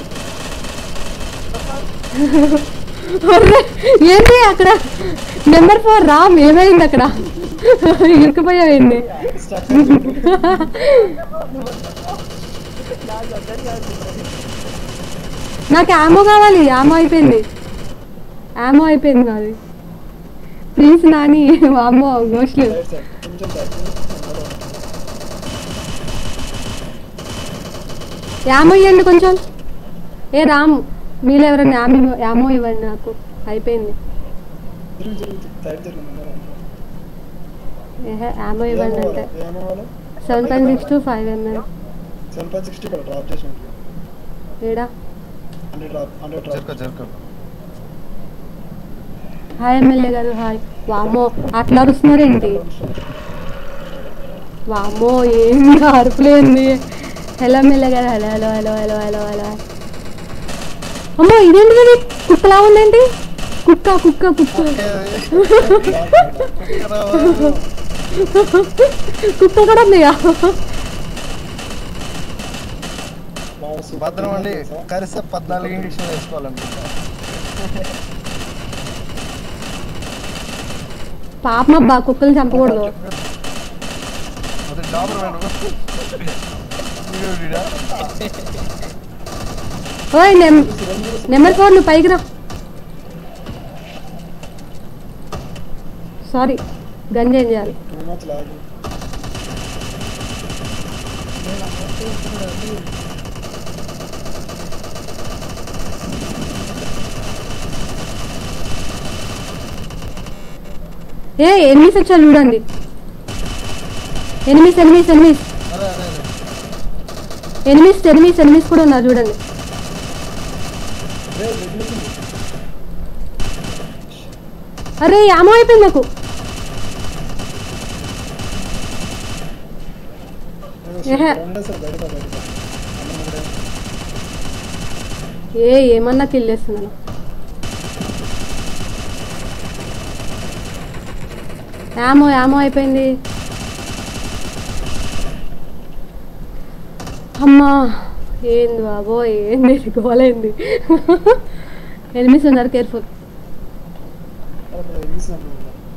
అర్రే, ఏంటి అక్కడ నెంబర్ ఫోర్ రామ్ ఏమైంది అక్కడ ఇరుక్కుపోయావేంటి స్టక్ నాకు యామో కావాలి యామో అయిపోయింది యామో అయిపోయింది నాది ప్లీజ్ నాని వామో గోష్లు సైడ్ సైడ్ కొంచెం సైడ్ యామో ఇవ్వండి కొంచెం ఏ రామ్ మీలో ఎవరైనా యామో యామో ఇవ్వండి నాకు అయిపోయింది తిరిగి తిరిగి సైడ్ తిరిగి ఏహే యామో ఇవ్వండి అంటే ఏమవ్వాలి seven point six two five ML seven point sixty ఇక్కడ డ్రాప్ చేసి ఉంటుంది ఏడా హండ్రెడ్ డ్రాప్ హండ్రెడ్ డ్రాప్ జరుకో జరుకో హాయ్ ఎమ్మెల్యే గారు హాయ్ వామో అట్లా అరుస్తున్నారేంటి వామో ఏంది అరుపులేంది హలో ఎమ్మెల్యే గారు hello hello hello hello hello hello అమ్మో ఇదేంటి ఇది కుక్కలా ఉందేంటి కుక్క కుక్క కుక్క కుక్క కూడా ఉందిగా భద్రం అండి కరిస్తే పద్నాలుగు ఇంజక్షన్ వేసుకోవాలనుకుంటా పాపం అబ్బా కుక్కల్ని చంపకూడదు అదే డాబర్ వేణు వీడు వీడా? ఓయ్ నెమ్ నెంబర్ ఫోర్ నువ్వు పైకి రా సారీ గంజ ఏం చేయాలి మ్యాచ్ లాగి ఏ ఎనిమిస్ వచ్చారు చూడండి ఎనిమిస్ ఎనిమిస్ ఎనిమిస్ అదే అదే అదే ఎనిమిస్ ఎనిమిస్ ఎనిమిస్ కూడా ఉన్నారు చూడండి రే రెడ్ వచ్చింది అరే యామో అయిపోయింది నాకు ఏహే. రెండే సార్ బయట బయట ఏ ఏమన్నా కిల్ చేస్తున్నాను యామో యామో అయిపోయింది అమ్మా ఏంది బాబోయ్ ఏంది ఇది గోలైంది ఎనిమిస్ ఉన్నారు careful English number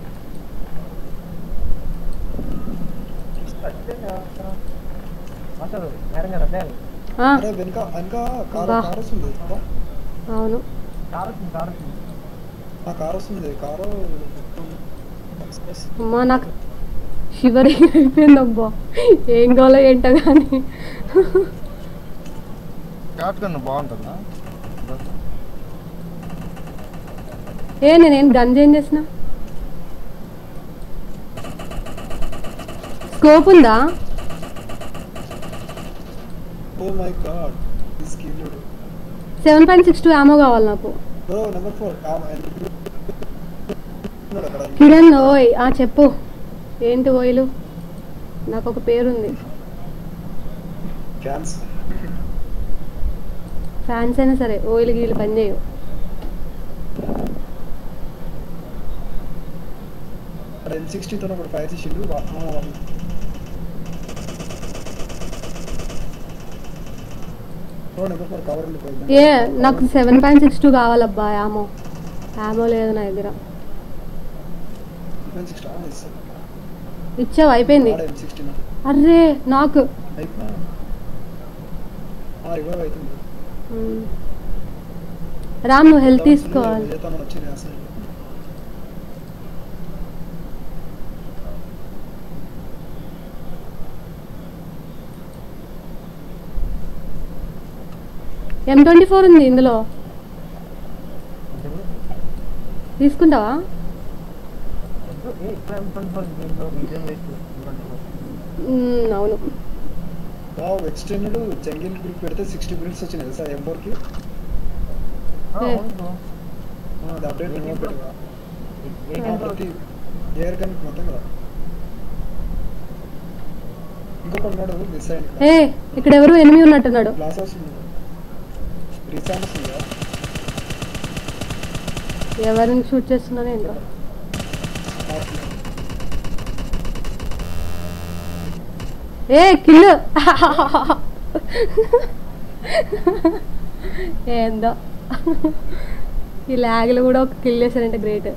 master madam గారు అదే అరే వెనక వెనక కార్ బా. కార్ వస్తుంది కదా? అవును కారు వచ్చింది కారు వచ్చింది ఆ కార్ వస్తుంది కారు అమ్మా నాకు షివరింగ్ అయిపోయింది అబ్బా ఏం గోలో ఏంటో కానీ షార్ట్ గన్ బాగుంటుందా ఏ నేనేం గన్ చేంజ్ చేసిన స్కోప్ ఉందా ఓ మై గాడ్ ఈ skill seven point six two ammo కావాలి నాకు బ్రో నెంబర్ ఫోర్ అక్కడ కిరణ్ ఓయ్ ఆ చెప్పు ఏంటి ఓయిలు నాకు ఒక పేరుంది క్యాన్స్ ఫ్యాన్స్ అయినా సరే ఓయిలు గీలు పని చేయవు అక్కడ ఎం సిక్స్టీతో ఒకటి ఫైర్ చేసిండు వా- ఆ, వాళ్ళు. బ్రో నెంబర్ ఫోర్ కవర్ ఉండిపోయింది ఏ నాకు సెవెన్ పాయింట్ సిక్స్ టూ కావాలబ్బా యామో యామో లేదు నా దగ్గర ఎం సిక్స్టీ ఆన్ చేస్తాను ఇచ్చావు అయిపోయింది ఆడ ఎం సిక్స్టీన్ అర్రే నాకు అయిపోయి రివైవ్ అవుతుంది మ్. రామ్ నువ్వు హెల్త్ తీసుకోవాలి చేద్దామని వచ్చింది అసలు ఎం ట్వంటీ ఫోర్ ఉంది ఇందులో తీసుకుంటావా ఏ ఇక్కడ ట్వంటీ ఫోర్ దీంట్లో వీడియో వేస్ట్ మ్, అవును వావ్ ఎక్స్టెండెడ్ జంగిల్ గ్రూప్ పెడితే సిక్స్టీ మినిట్స్ వచ్చినాయి సార్ ఎం ఫోర్కి ఏ. అది అప్డేట్ రిమోట్ పెట్టగా ఏ ఆ, ప్రతి ఎయిర్ గన్ మొత్తం కదా ఇంకొకటి ఉన్నాడు మిస్ అయ్యింది ఏ ఇక్కడ ఎవరు ఎనిమిది ఉన్నట్టున్నాడు గ్లాస్ హౌస్ ఉన్నాడు రీసౌండ్ వస్తుంది కదా ఎవరిని షూట్ చేస్తున్నాను ఏంటో ఏ కిల్లు ఏందో ఈ ల్యాగ్లు కూడా ఒక కిల్ చేశారంటే great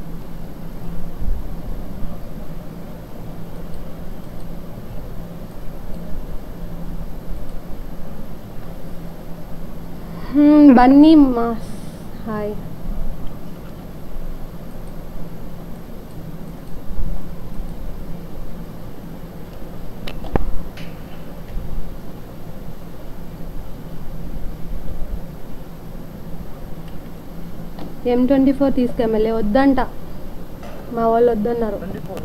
Bunny mass hi M twenty four తీసుకెళ్ళే వద్దంట మా వాళ్ళు వద్దన్నారు twenty four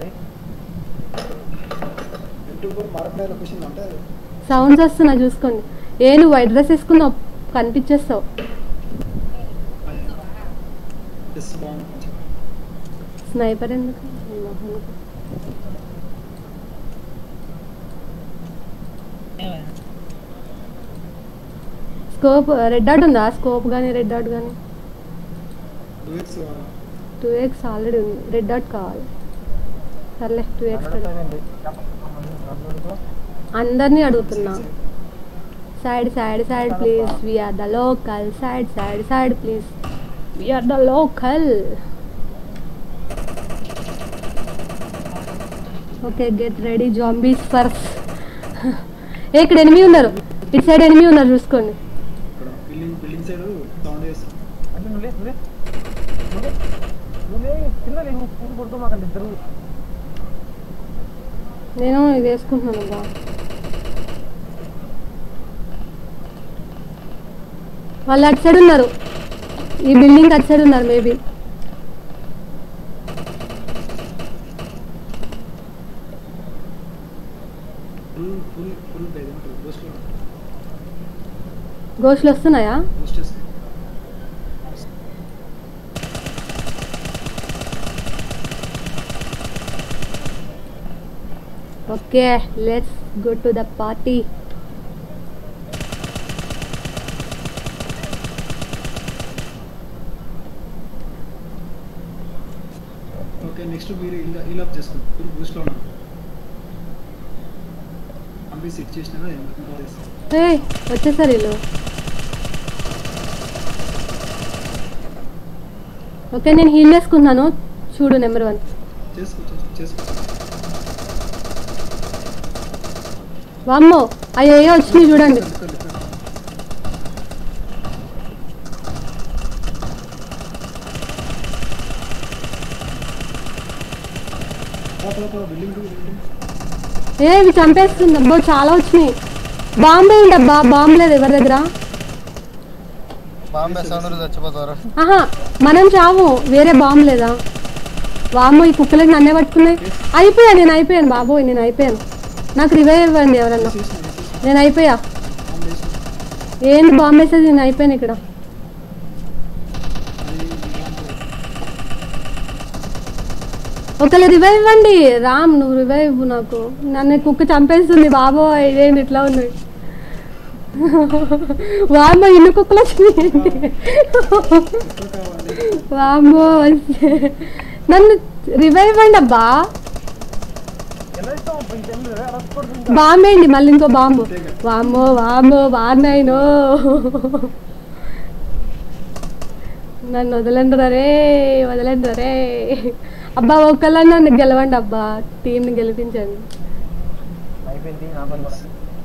YouTube market location అంటే సౌండ్స్ వస్తున్నా చూసుకోండి ఏ నువ్వు వైట్ డ్రెస్ వేసుకున్నావు కనిపించేస్తావు డిస్ బాగుంది కొంచెం స్నైపర్ ఎందుకు మొహానికి. స్కోప్ రెడ్ డాట్ ఉందా స్కోప్ కానీ రెడ్ డాట్ కానీ two X two X already ఉంది రెడ్ డాట్ కావాలి సర్లే టూ ఎక్స్ అందరినీ అడుగుతున్నా side side side please we are the local side side side please we are the local okay get ready zombies first ఏ ఇక్కడ enemy ఉన్నారు ఇటు సైడ్ ఎనిమి ఉన్నారు చూసుకోండి ఇక్కడ బిల్డింగ్ బిల్డింగ్ సైడ్ సౌండ్ చేస్తాం అంటే నువ్వు నువ్వే నువ్వే నువ్వే కింద నేను పూలు కొడుతూ మాకండి ఇద్దరు నేను ఇది వేసుకుంటున్నాను బా వాళ్ళు అటు సైడ్ ఉన్నారు ఈ బిల్డింగ్ అటు సైడ్ ఉన్నారు మేబీ ఫుల్ ఫుల్ ఫుల్ ఏదంటారు పోస్ట్ గోష్లు వస్తున్నాయా పోస్ట్ చేస్తాయి okay let's go to the party okay next మీరు ఇలా ఇలా చేసుకోండి ఫుల్ బూస్ట్లో ఉన్నాను పంపి సెట్ చేసినా ఇంకా చేస్తాను ఏ వచ్చేసారు వీళ్ళు ఓకే నేను హీల్ వేసుకున్నాను చూడు నెంబర్ వన్ చేసుకో చేసుకో చేసుకో వామ్మో అయ్యో వచ్చినాయి చూడండి ఇక్కడ, ఇక్కడ, ఇక్కడ. పో, పో, పో, బిల్డింగ్ టు బిల్డింగ్ ఏ ఇవి చంపేస్తుంది అబ్బో చాలా వచ్చినాయి బాంబే ఏంటి అబ్బా బాంబు లేదు ఎవరి దగ్గర బాంబే సౌండ్ చచ్చిపోతారు ఆహా మనం చావు వేరే బాంబు లేదా వామ్మో ఈ కుక్కలకి నన్నే పట్టుకున్నాయి అయిపోయా నేను అయిపోయాను బాబోయ్ నేను అయిపోయాను నాకు రివైవ్ ఇవ్వండి ఎవరన్నా చేసిన చేసిన నేను అయిపోయా బాంబు వేసిన ఏంటి బాంబు వేసేది నేను అయిపోయాను ఇక్కడ అది బాంబు ఒకళ్ళు రివైవ్ ఇవ్వండి రామ్ నువ్వు రివైవ్ ఇవ్వు నాకు నన్ను కుక్క చంపేస్తుంది బాబోయ్ ఇదేంటి ఇట్లా ఉంది వామ్మో ఇన్ని కుక్కలు వచ్చినాయి ఏంటి? ఎక్కడ కావాలి వామ్మో వచ్చే. నన్ను రివైవ్ ఇవ్వండి అబ్బా ఎలా ఇస్తాం ఈ టైంలో అరెస్ట్ కొడుతుంది బాంబు వేయండి మళ్ళీ ఇంకో బాంబు వామ్మో వామ్మో వాడినాయినో నన్ను వదలండి రే వదలండి రే అబ్బా ఒక్కళ్ళని నన్ను గెలవండి అబ్బా టీంని గెలిపించండి అయిపోయింది నా పని కూడా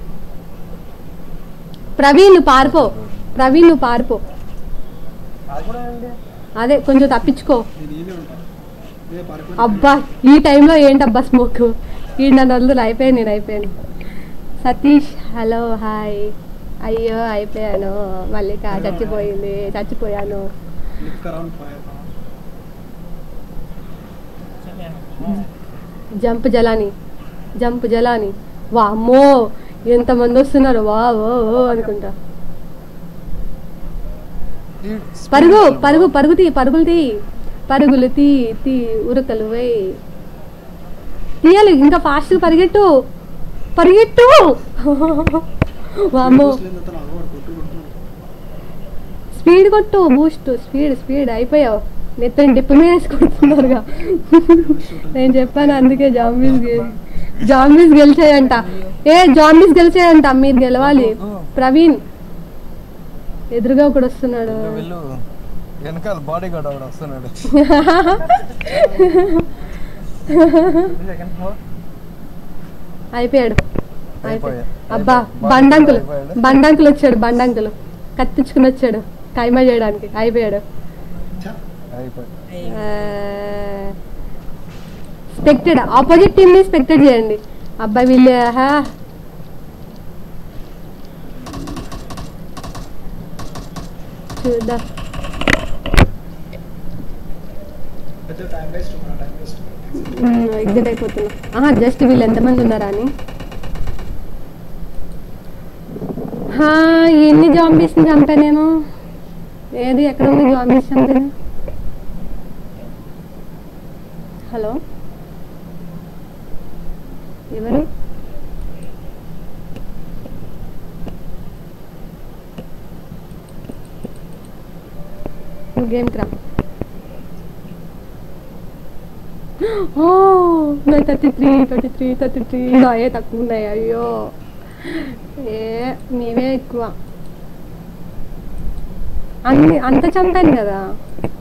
ప్రవీణ్ నువ్వు పారిపో ప్రవీణ్ నువ్వు పారిపో అది కూడా ఏంటి అదే కొంచెం తప్పించుకో నేను ఈయనే ఉంటాను ఇదే పారిపోయి అబ్బా ఈ టైంలో ఏంటబ్బా స్మోక్ ఈ నన్ను వదులు అయిపోయాను నేను అయిపోయాను సతీష్ హలో హాయ్ అయ్యో అయిపోయాను మల్లిక చచ్చిపోయింది చచ్చిపోయాను లిక్ అరౌండ్ ఫైర్ జంప్ జలాని జంప్ జలాని వామ్మో ఎంతమంది వస్తున్నారు వా ఓ ఓ అనుకుంటా పరుగు పరుగు పరుగు తీ పరుగులు తీ పరుగులు తీ తీ ఉరకలు వేయ్ తీయాలి ఇంకా ఫాస్ట్గా పరిగెట్టు పరిగెట్టు వామ్మో అతను అలవాటు కొట్టు కొడుతున్నాడు స్పీడ్ కొట్టు బూస్ట్ స్పీడ్ స్పీడ్ అయిపోయావు నెత్తని డిప్పు మీద వేసి కొడుతున్నారుగా నేను చెప్పాను అందుకే జాంబీస్ గె- జాంబీస్ గెలిచాయంట ఏ జాంబీస్ గెలిచాయంట మీరు గెలవాలి ప్రవీణ్ ఎదురుగా ఒకడు వస్తున్నాడు వెళ్ళు, వెళ్ళు వెనకాల బాడీ గార్డ్ ఒకడు వస్తున్నాడు సెకండ్ ఫ్లోర్ అయిపోయాడు అయిపోయాడు అయిపోయా. అబ్బా అయిపోయా. బండంకులు అయిపోయాడు. బండంకులు వచ్చాడు బండంకులు కత్తించుకుని వచ్చాడు కైమా చేయడానికి అయిపోయాడు అయిపోయి స్పెక్టెడ్ ఆపోజిట్ టీమ్ ని స్పెక్టెడ్ చేయండి అబ్బాయి వీళ్ళు హా చూద్దాం పెద్ద టైం వేస్ట్ మన టైం వేస్ట్ ఎగ్జిట్ అయిపోతున్నా ఆహా జస్ట్ వీళ్ళు ఎంతమంది ఉన్నారా అని హా, ఎన్ని జాంబీస్ని చంపా నేను ఏది ఎక్కడ ఉంది జాంబీస్ చంపేది హలో ఎవరు నువ్వు గేమ్కి రా ఓ నాయి thirty three thirty three thirty three నాయే తక్కువ ఉన్నాయి అయ్యో ఏ నీవే ఎక్కువ అన్ని అంత చంపాను కదా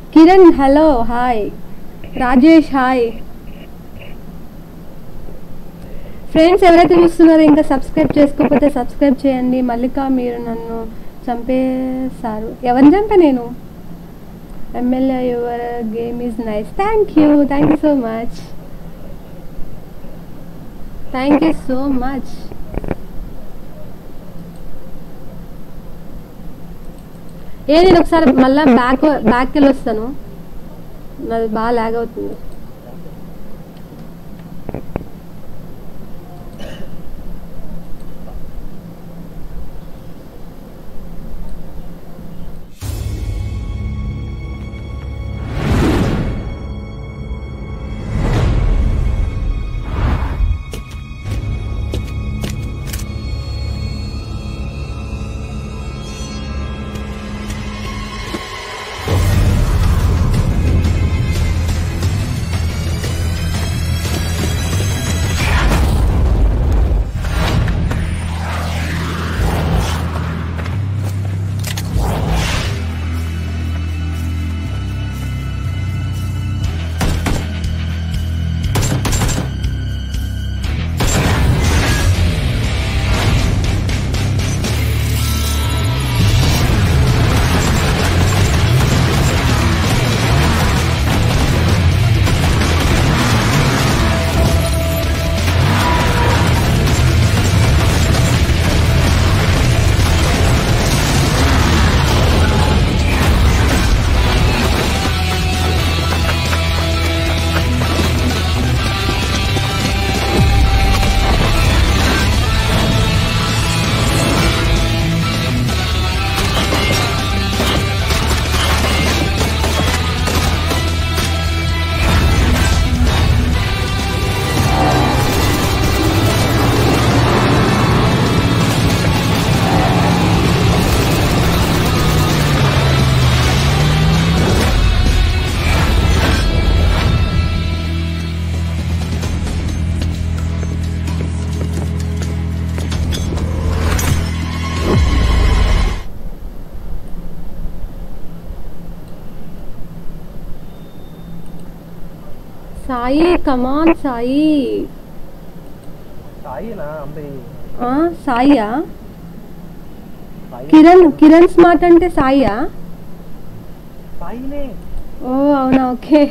Kiran hello hi Rajesh hi friends ఎవరైతే చూస్తున్నారో ఇంకా సబ్స్క్రైబ్ చేసుకోకపోతే సబ్స్క్రైబ్ చేయండి మల్లిక మీరు నన్ను చంపేశారు ఎవరిని చంపా నేను MLA your game is nice thank you thank you so much thank you so much ఏ నేను ఒకసారి మళ్ళీ బ్యాక్ బ్యాక్కి వెళ్ళి వస్తాను నాది బాగా లాగ్ అవుతుంది సాయి కమాన్ సాయి సాయినా అంబి ఆ, సాయియా సాయి కిరణ్ కిరణ్ స్మార్ట్ అంటే సాయియా సాయినే ఓ అవునా ఓకే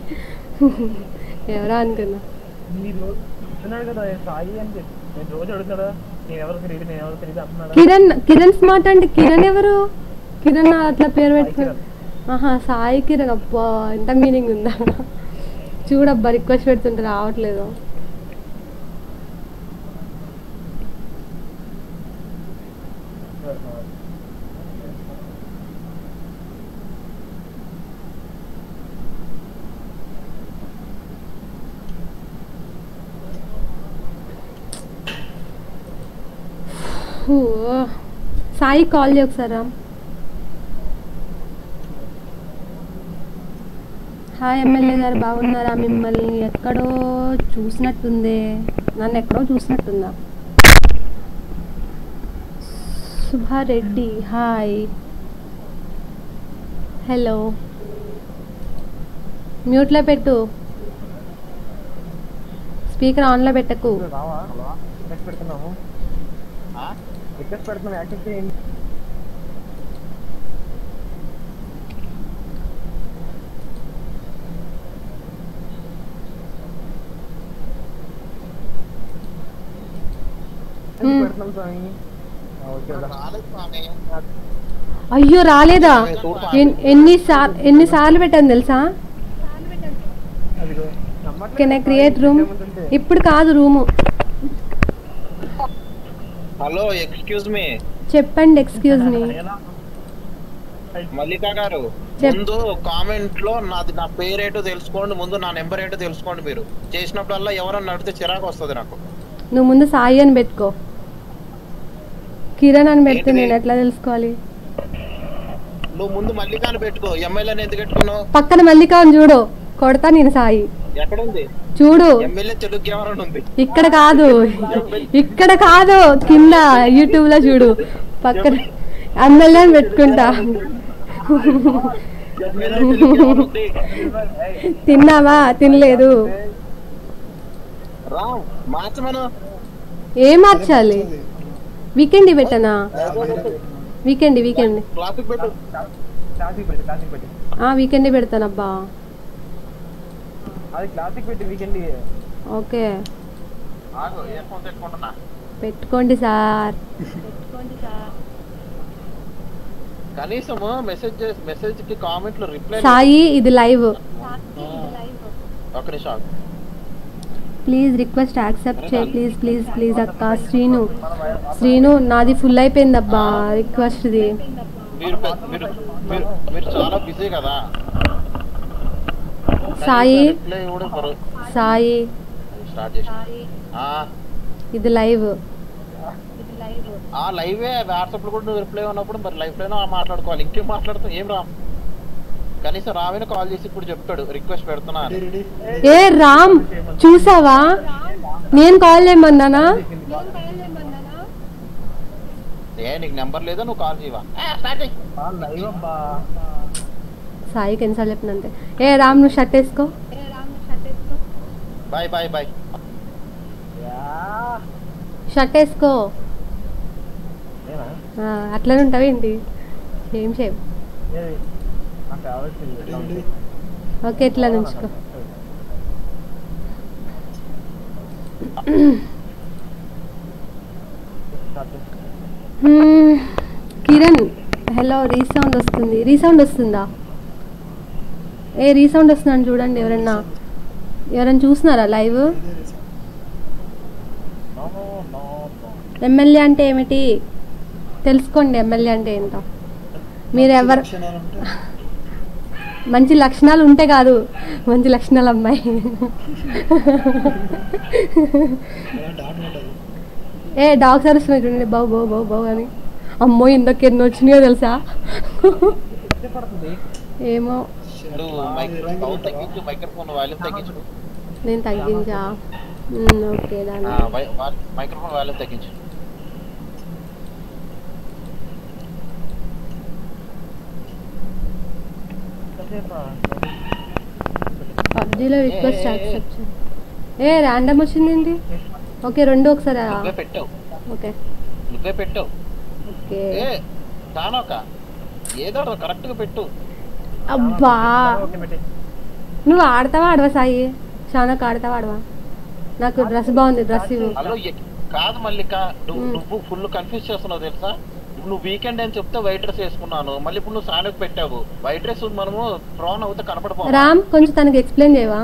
ఎవరా అనుకున్నా మీరు రోజు చెప్తున్నాడు కదా ఏ సాయి అని చెప్పి నేను రోజు అడుగుతాడా నేను ఎవరు తెలియదు నేను ఎవరు తెలియదు అంటున్నాడా కిరణ్ కిరణ్ స్మార్ట్ అంటే కిరణ్ ఎవరు కిరణ్ అట్లా పేరు సాయి పెట్టుకో కిరణ్. ఆహా సాయి కిరణ్ అబ్బా ఎంత మీనింగ్ ఉందా చూడబ్బా రిక్వెస్ట్ పెడుతుంటే రావట్లేదు ఓ, సాయి కాల్ చేయ ఒకసారి రా. హాయ్ ఎమ్మెల్యే గారు బాగున్నారా మిమ్మల్ని ఎక్కడో చూసినట్టుందే నన్ను ఎక్కడో చూసినట్టుందా సుభారెడ్డి హాయ్ హలో మ్యూట్లో పెట్టు స్పీకర్ ఆన్లో పెట్టకు రావా రిక్వెస్ట్ పెడుతున్నాము రిక్వెస్ట్ పెడుతున్నాం యాక్సెప్ట్ చేయండి మ్మ్. పెడుతున్నాం స్వామి ఆ, ఓకే రా. అయ్యో రాలేదా ఎన్- ఎన్ని సార్ ఎన్నిసార్లు పెట్టాను తెలుసా అదిగో నమ్మట్లేదు కెన్ ఐ క్రియేట్ రూమ్ ఏముంటుంటే. ఇప్పుడు కాదు రూము హలో ఎక్స్క్యూజ్ మీ చెప్పండి ఎక్స్క్యూజ్ మీ ఎలా? మల్లికా గారు చెప్. ముందు కామెంట్ లో నాది నా పేరేటో తెలుసుకోండి ముందు నా నెంబర్ ఏంటో తెలుసుకోండి మీరు చేసినప్పుడల్లా ఎవరన్నా అడిగితే చిరాకు వస్తుంది నాకు నువ్వు ముందు సాయి అని పెట్టుకో కిరణ్ అని పెడితే ఏంటిది? నేను ఎట్లా తెలుసుకోవాలి నువ్వు ముందు మల్లికాని పెట్టుకో ఎమ్మెల్యేని ఎందుకు పెట్టుకున్నావు పక్కన మల్లిక అని చూడు కొడతా నేను సాయి ఎక్కడుంది చూడు ఎమ్మెల్యే తెలుగు ఎవరైనా ఉంది ఇక్కడ కాదు ఇక్కడ కాదు కింద యూట్యూబ్ లో చూడు పక్కన ఎమ్మెల్యే అని పెట్టుకుంటా తిన్నావా తినలేదు రామ్ మార్చమను ఏం మార్చాలి వీకెండ్ పెట్టనా వీకెండ్ వీకెండ్ క్లాసిక్ పెట్టు క్లాసిక్ పెట్టి క్లాసిక్ పెట్టి ఆ వీకెండ్ పెడతానబ్బా అది క్లాసిక్ పెట్టి వీకెండ్ ఓకే ఆగు ఇయర్ ఫోన్ పెట్టుకుంటున్నా పెట్టుకోండి సార్ కనీసము మెసేజ్ మెసేజ్ కి కామెంట్లు రిప్లై సాయి ఇది లైవ్ ఒక నిమిషం ఆగు. ప్లీజ్ రిక్వెస్ట్ యాక్సెప్ట్ చేయి ప్లీజ్ ప్లీజ్ ప్లీజ్ అక్క శ్రీను శ్రీను నాది ఫుల్ అయిపోయింది అబ్బా రిక్వెస్ట్ది మీరు పె- మీరు మీరు మీరు చాలా బిజీ కదా సాయి రిప్లై కూడా ఇవ్వరు సాయి స్టార్ట్ చేసి ఆ ఇది లైవ్ ఆ లైవే వాట్సాప్ లో కూడా నువ్వు రిప్లై ఉన్నప్పుడు మరి లైఫ్ లోనే మాట్లాడుకోవాలి ఇంకేం మాట్లాడుతావు ఏం రా కనీసం రావిన కాల్ చేసి ఇప్పుడు చెప్తాడు రిక్వెస్ట్ పెడుతున్నా అని. రెడీ ఏ రామ్ చూసావా నేను కాల్ చేయమన్నానా ఏ నీకు నెంబర్ లేదా నువ్వు కాల్ చేయవా స్టార్ట్ చేయి లైవ్ అబ్బా సాయికి ఎన్నిసార్లు చెప్పినంతే ఏ రామ్ నువ్వు షర్ట్ వేసుకో boy boy boy yeah shirt వేసుకో ఏనా ఆ, అట్లనే ఉంటావేంటి ఏం చేయం ఏది నాకు కావాల్సింది ఓకే ఇట్లా నుంచుకో హ్మ్, కిరణ్ హలో రీసౌండ్ వస్తుంది రీసౌండ్ వస్తుందా ఏ రీసౌండ్ వస్తుందని చూడండి ఎవరన్నా ఎవరైనా చూస్తున్నారా లైవ్ ఎమ్మెల్యే అంటే ఏమిటి తెలుసుకోండి ఎమ్మెల్యే అంటే ఏంటో మీరు ఎవరు క్షణాలు ఉంటే మంచి లక్షణాలు ఉంటే కాదు మంచి లక్షణాలు అమ్మాయి అలాంటి ఆట ఉంటుంది ఏ డాగ్స్ అరుస్తున్నాయి చూడండి బావు బావు బావు బావు అని అమ్మో ఇందాక ఎన్ని వచ్చినాయో తెలుసా పడుతుంది ఏమో నువ్వు మైక్ సౌండ్ తగ్గించు మైక్రోఫోన్ వాల్యూమ్ తగ్గించు నేను తగ్గించా మ్, ఓకే దాన్ని మైక్రోఫోన్ వాల్యూమ్ తగ్గించు పబ్జీలో రిక్వెస్ట్ యాక్సెప్ట్ ఏ ర్యాండమ్ వచ్చింది ఏంటి ఓకే రెండు ఒకసారి ఆ, నువ్వే పెట్టావు ఓకే నువ్వే పెట్టావు ఓకే ఏ తానొక ఏదో కరెక్ట్ గా పెట్టు అబ్బా ఓకే పెట్టి నువ్వు ఆడతావా ఆడవా సాయి షానక్ ఆడతావా ఆడవా నాకు డ్రెస్ బాగుంది డ్రెస్ ఇవ్వు హలో ఎ- కాదు మల్లిక నువ్వు నువ్వు ఫుల్ కన్ఫ్యూజ్ చేస్తున్నావు తెలుసా ఇప్పుడు నువ్వు వీకెండ్ అని చెప్తే వైట్ డ్రెస్ వేసుకున్నాను మళ్ళీ ఇప్పుడు నువ్వు సానకు పెట్టావు వైట్ డ్రెస్ మనము డ్రాన్ అవుతే కనపడిపో రామ్ కొంచెం తనకి ఎక్స్ప్లెయిన్ చేయవా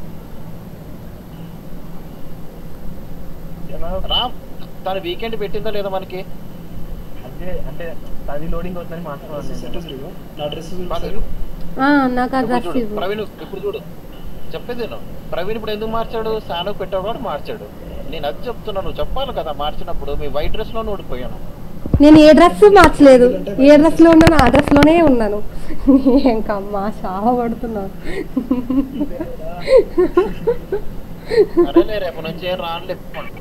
రామ్ తను వీకెండ్ పెట్టిందా లేదా మనకి అంటే అంటే అది లోడింగ్ అవుతుందని మాట్లాడాలి సెట్ తిరిగా నా డ్రెస్ బాగా ఆ, నాకు ఆ ఇప్పుడు డ్రెస్ చూడు ఇవ్వు ప్రవీణ్ ఇప్పుడు చూడు చెప్పేది నేను ప్రవీణ్ ఇప్పుడు ఎందుకు మార్చాడు సానకు పెట్టాడు కూడా మార్చాడు నేను అది చెప్తున్నా నువ్వు చెప్పాలి కదా మార్చినప్పుడు మీ వైట్ డ్రెస్ లో ఓడిపోయాను నేను ఏ డ్రెస్ మార్చలేదు ఏ డ్రెస్ లో ఉన్నాను ఆ డ్రెస్ లోనే ఉన్నాను ఇంకమ్మా చావ పడుతున్నాను సరేలే రేపు నుంచి ఏం రానులే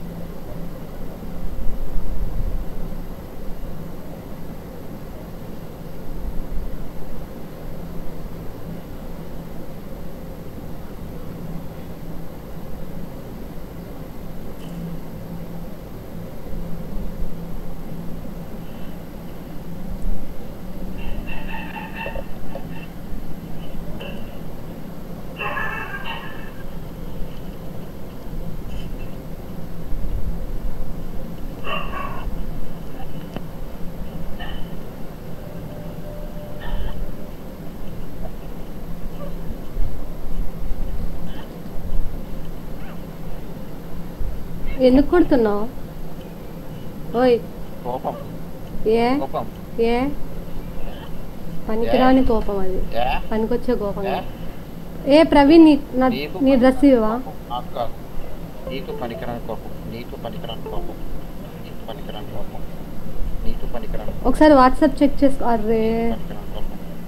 ఎందుకు కొడుతున్నావు ఓయ్ కోపం ఏ కోపం ఏ పనికిరాని కోపం అది ఏ పనికొచ్చే కోపం ఏ? కాదు. ఏ ప్రవీణ్ నీ నా నీకు నీ డ్రెస్ ఇవ్వవా నాకు కాదు నీకు పనికిరాని కోపం నీకు పనికిరాని కోపం నీకు పనికిరాని కోపం నీకు పనికిరాని కోపం ఒకసారి వాట్సాప్ చెక్ చేసుకో అరే పనికిరాని కోపం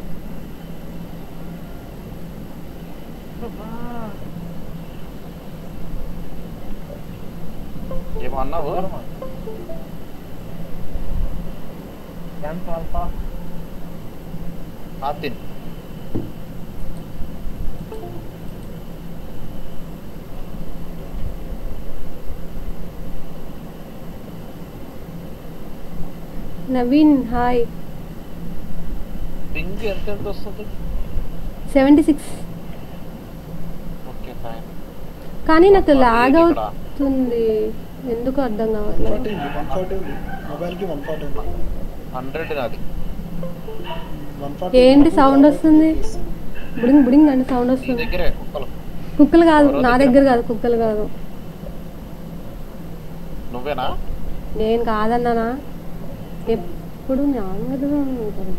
ఏమో అన్నావు క్యాన్స్ ఆల్ఫా ఆతిన్ నవీన్ హాయ్ పింగ్ ఎంత ఎంత వస్తుంది సెవెంటీ సిక్స్ ఓకే ఫైన్ కానీ నాకు మరి లాగ్ ఇక్కడ? అవుతుంది ఎందుకు అర్థం వన్ కావట్లేదు ఫార్టీ ఉంది వన్ ఫార్టీ ఉంది మొబైల్కి వన్ ఫార్టీ ఉంది హండ్రెడ్ నాది వన్ ఫార్టీ ఏంటి సౌండ్ వస్తుంది బుడింగ్ బుడింగ్ అంటే సౌండ్ నీ వస్తుంది దగ్గరే కుక్కలు కుక్కలు కాదు ఎవరో నా దగ్గర. దగ్గర కాదు కుక్కలు కాదు నువ్వేనా నేను కాదన్నానా ఎప్పుడు నా మీదనే ఉంటాను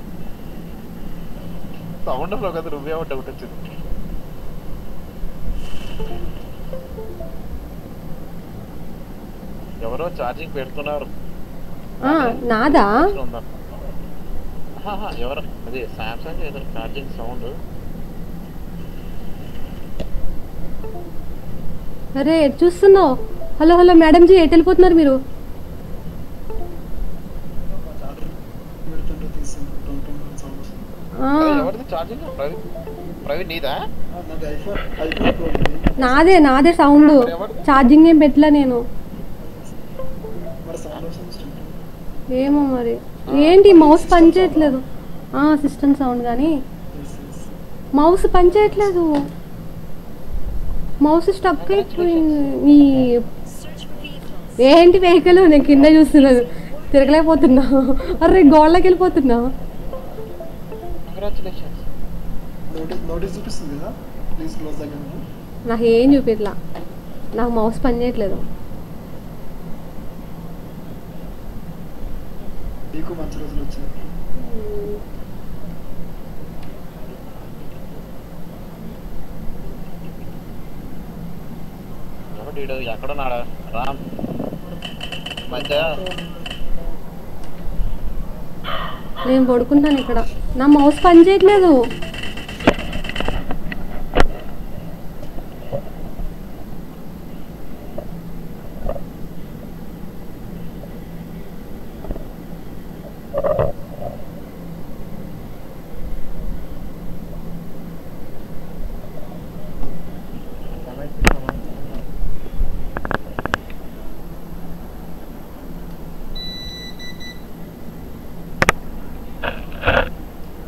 సౌండ్ లో కదా నువ్వేమో డౌట్ వచ్చింది ఎవరో ఛార్జింగ్ పెడుతున్నారు ఆ, నాదా ఉందా? ఆహా, ఎవరు అదే సామ్సంగ్ ఏదో ఛార్జింగ్ సౌండ్ అరే ఎటు చూస్తున్నావు హలో హలో మేడం జీ ఎటు వెళ్ళిపోతున్నారు మీరు పెడుతుంటే తీసింది టోన్ టోన్ సౌండ్ వస్తుంది ఆ, ఎవరిది ఛార్జింగ్ ప్రవీణ్ ప్రవీణ్ నీదా ఆ, నాది ఐఫోన్ ఐఫోన్ ప్రో ఉంది నాదే నాదే సౌండ్ ఛార్జింగ్ ఏం పెట్టలే నేను మరి సౌండ్ వస్తుంది స్ట్రింగ్ ఏమో మరి ఏంటి మౌస్ పనిచేయట్లేదు సిస్టమ్ సౌండ్ కానీ మౌస్ పనిచేయట్లేదు మౌస్ స్టక్ అయిపోయింది ఈ Search for vehicles. ఏంటి వెహికల్ నేను కింద చూస్తున్నాను తిరగలేకపోతున్నా అరే గోళ్ళకి వెళ్ళిపోతున్నా కంగ్రాచులేషన్స్ నోటీస్ నోటీస్ చూపిస్తుంది కదా ప్లీజ్ క్లోజ్ దగ్గర నాకు ఏం చూపిట్లా నాకు మౌస్ పనిచేయట్లేదు నీకు మంచి రోజులు వచ్చాయి ఎవడు ఈడు? ఎక్కడున్నాడా రామ్ మధ్య నేను పడుకుంటాను ఇక్కడ నా మౌస్ పనిచేయట్లేదు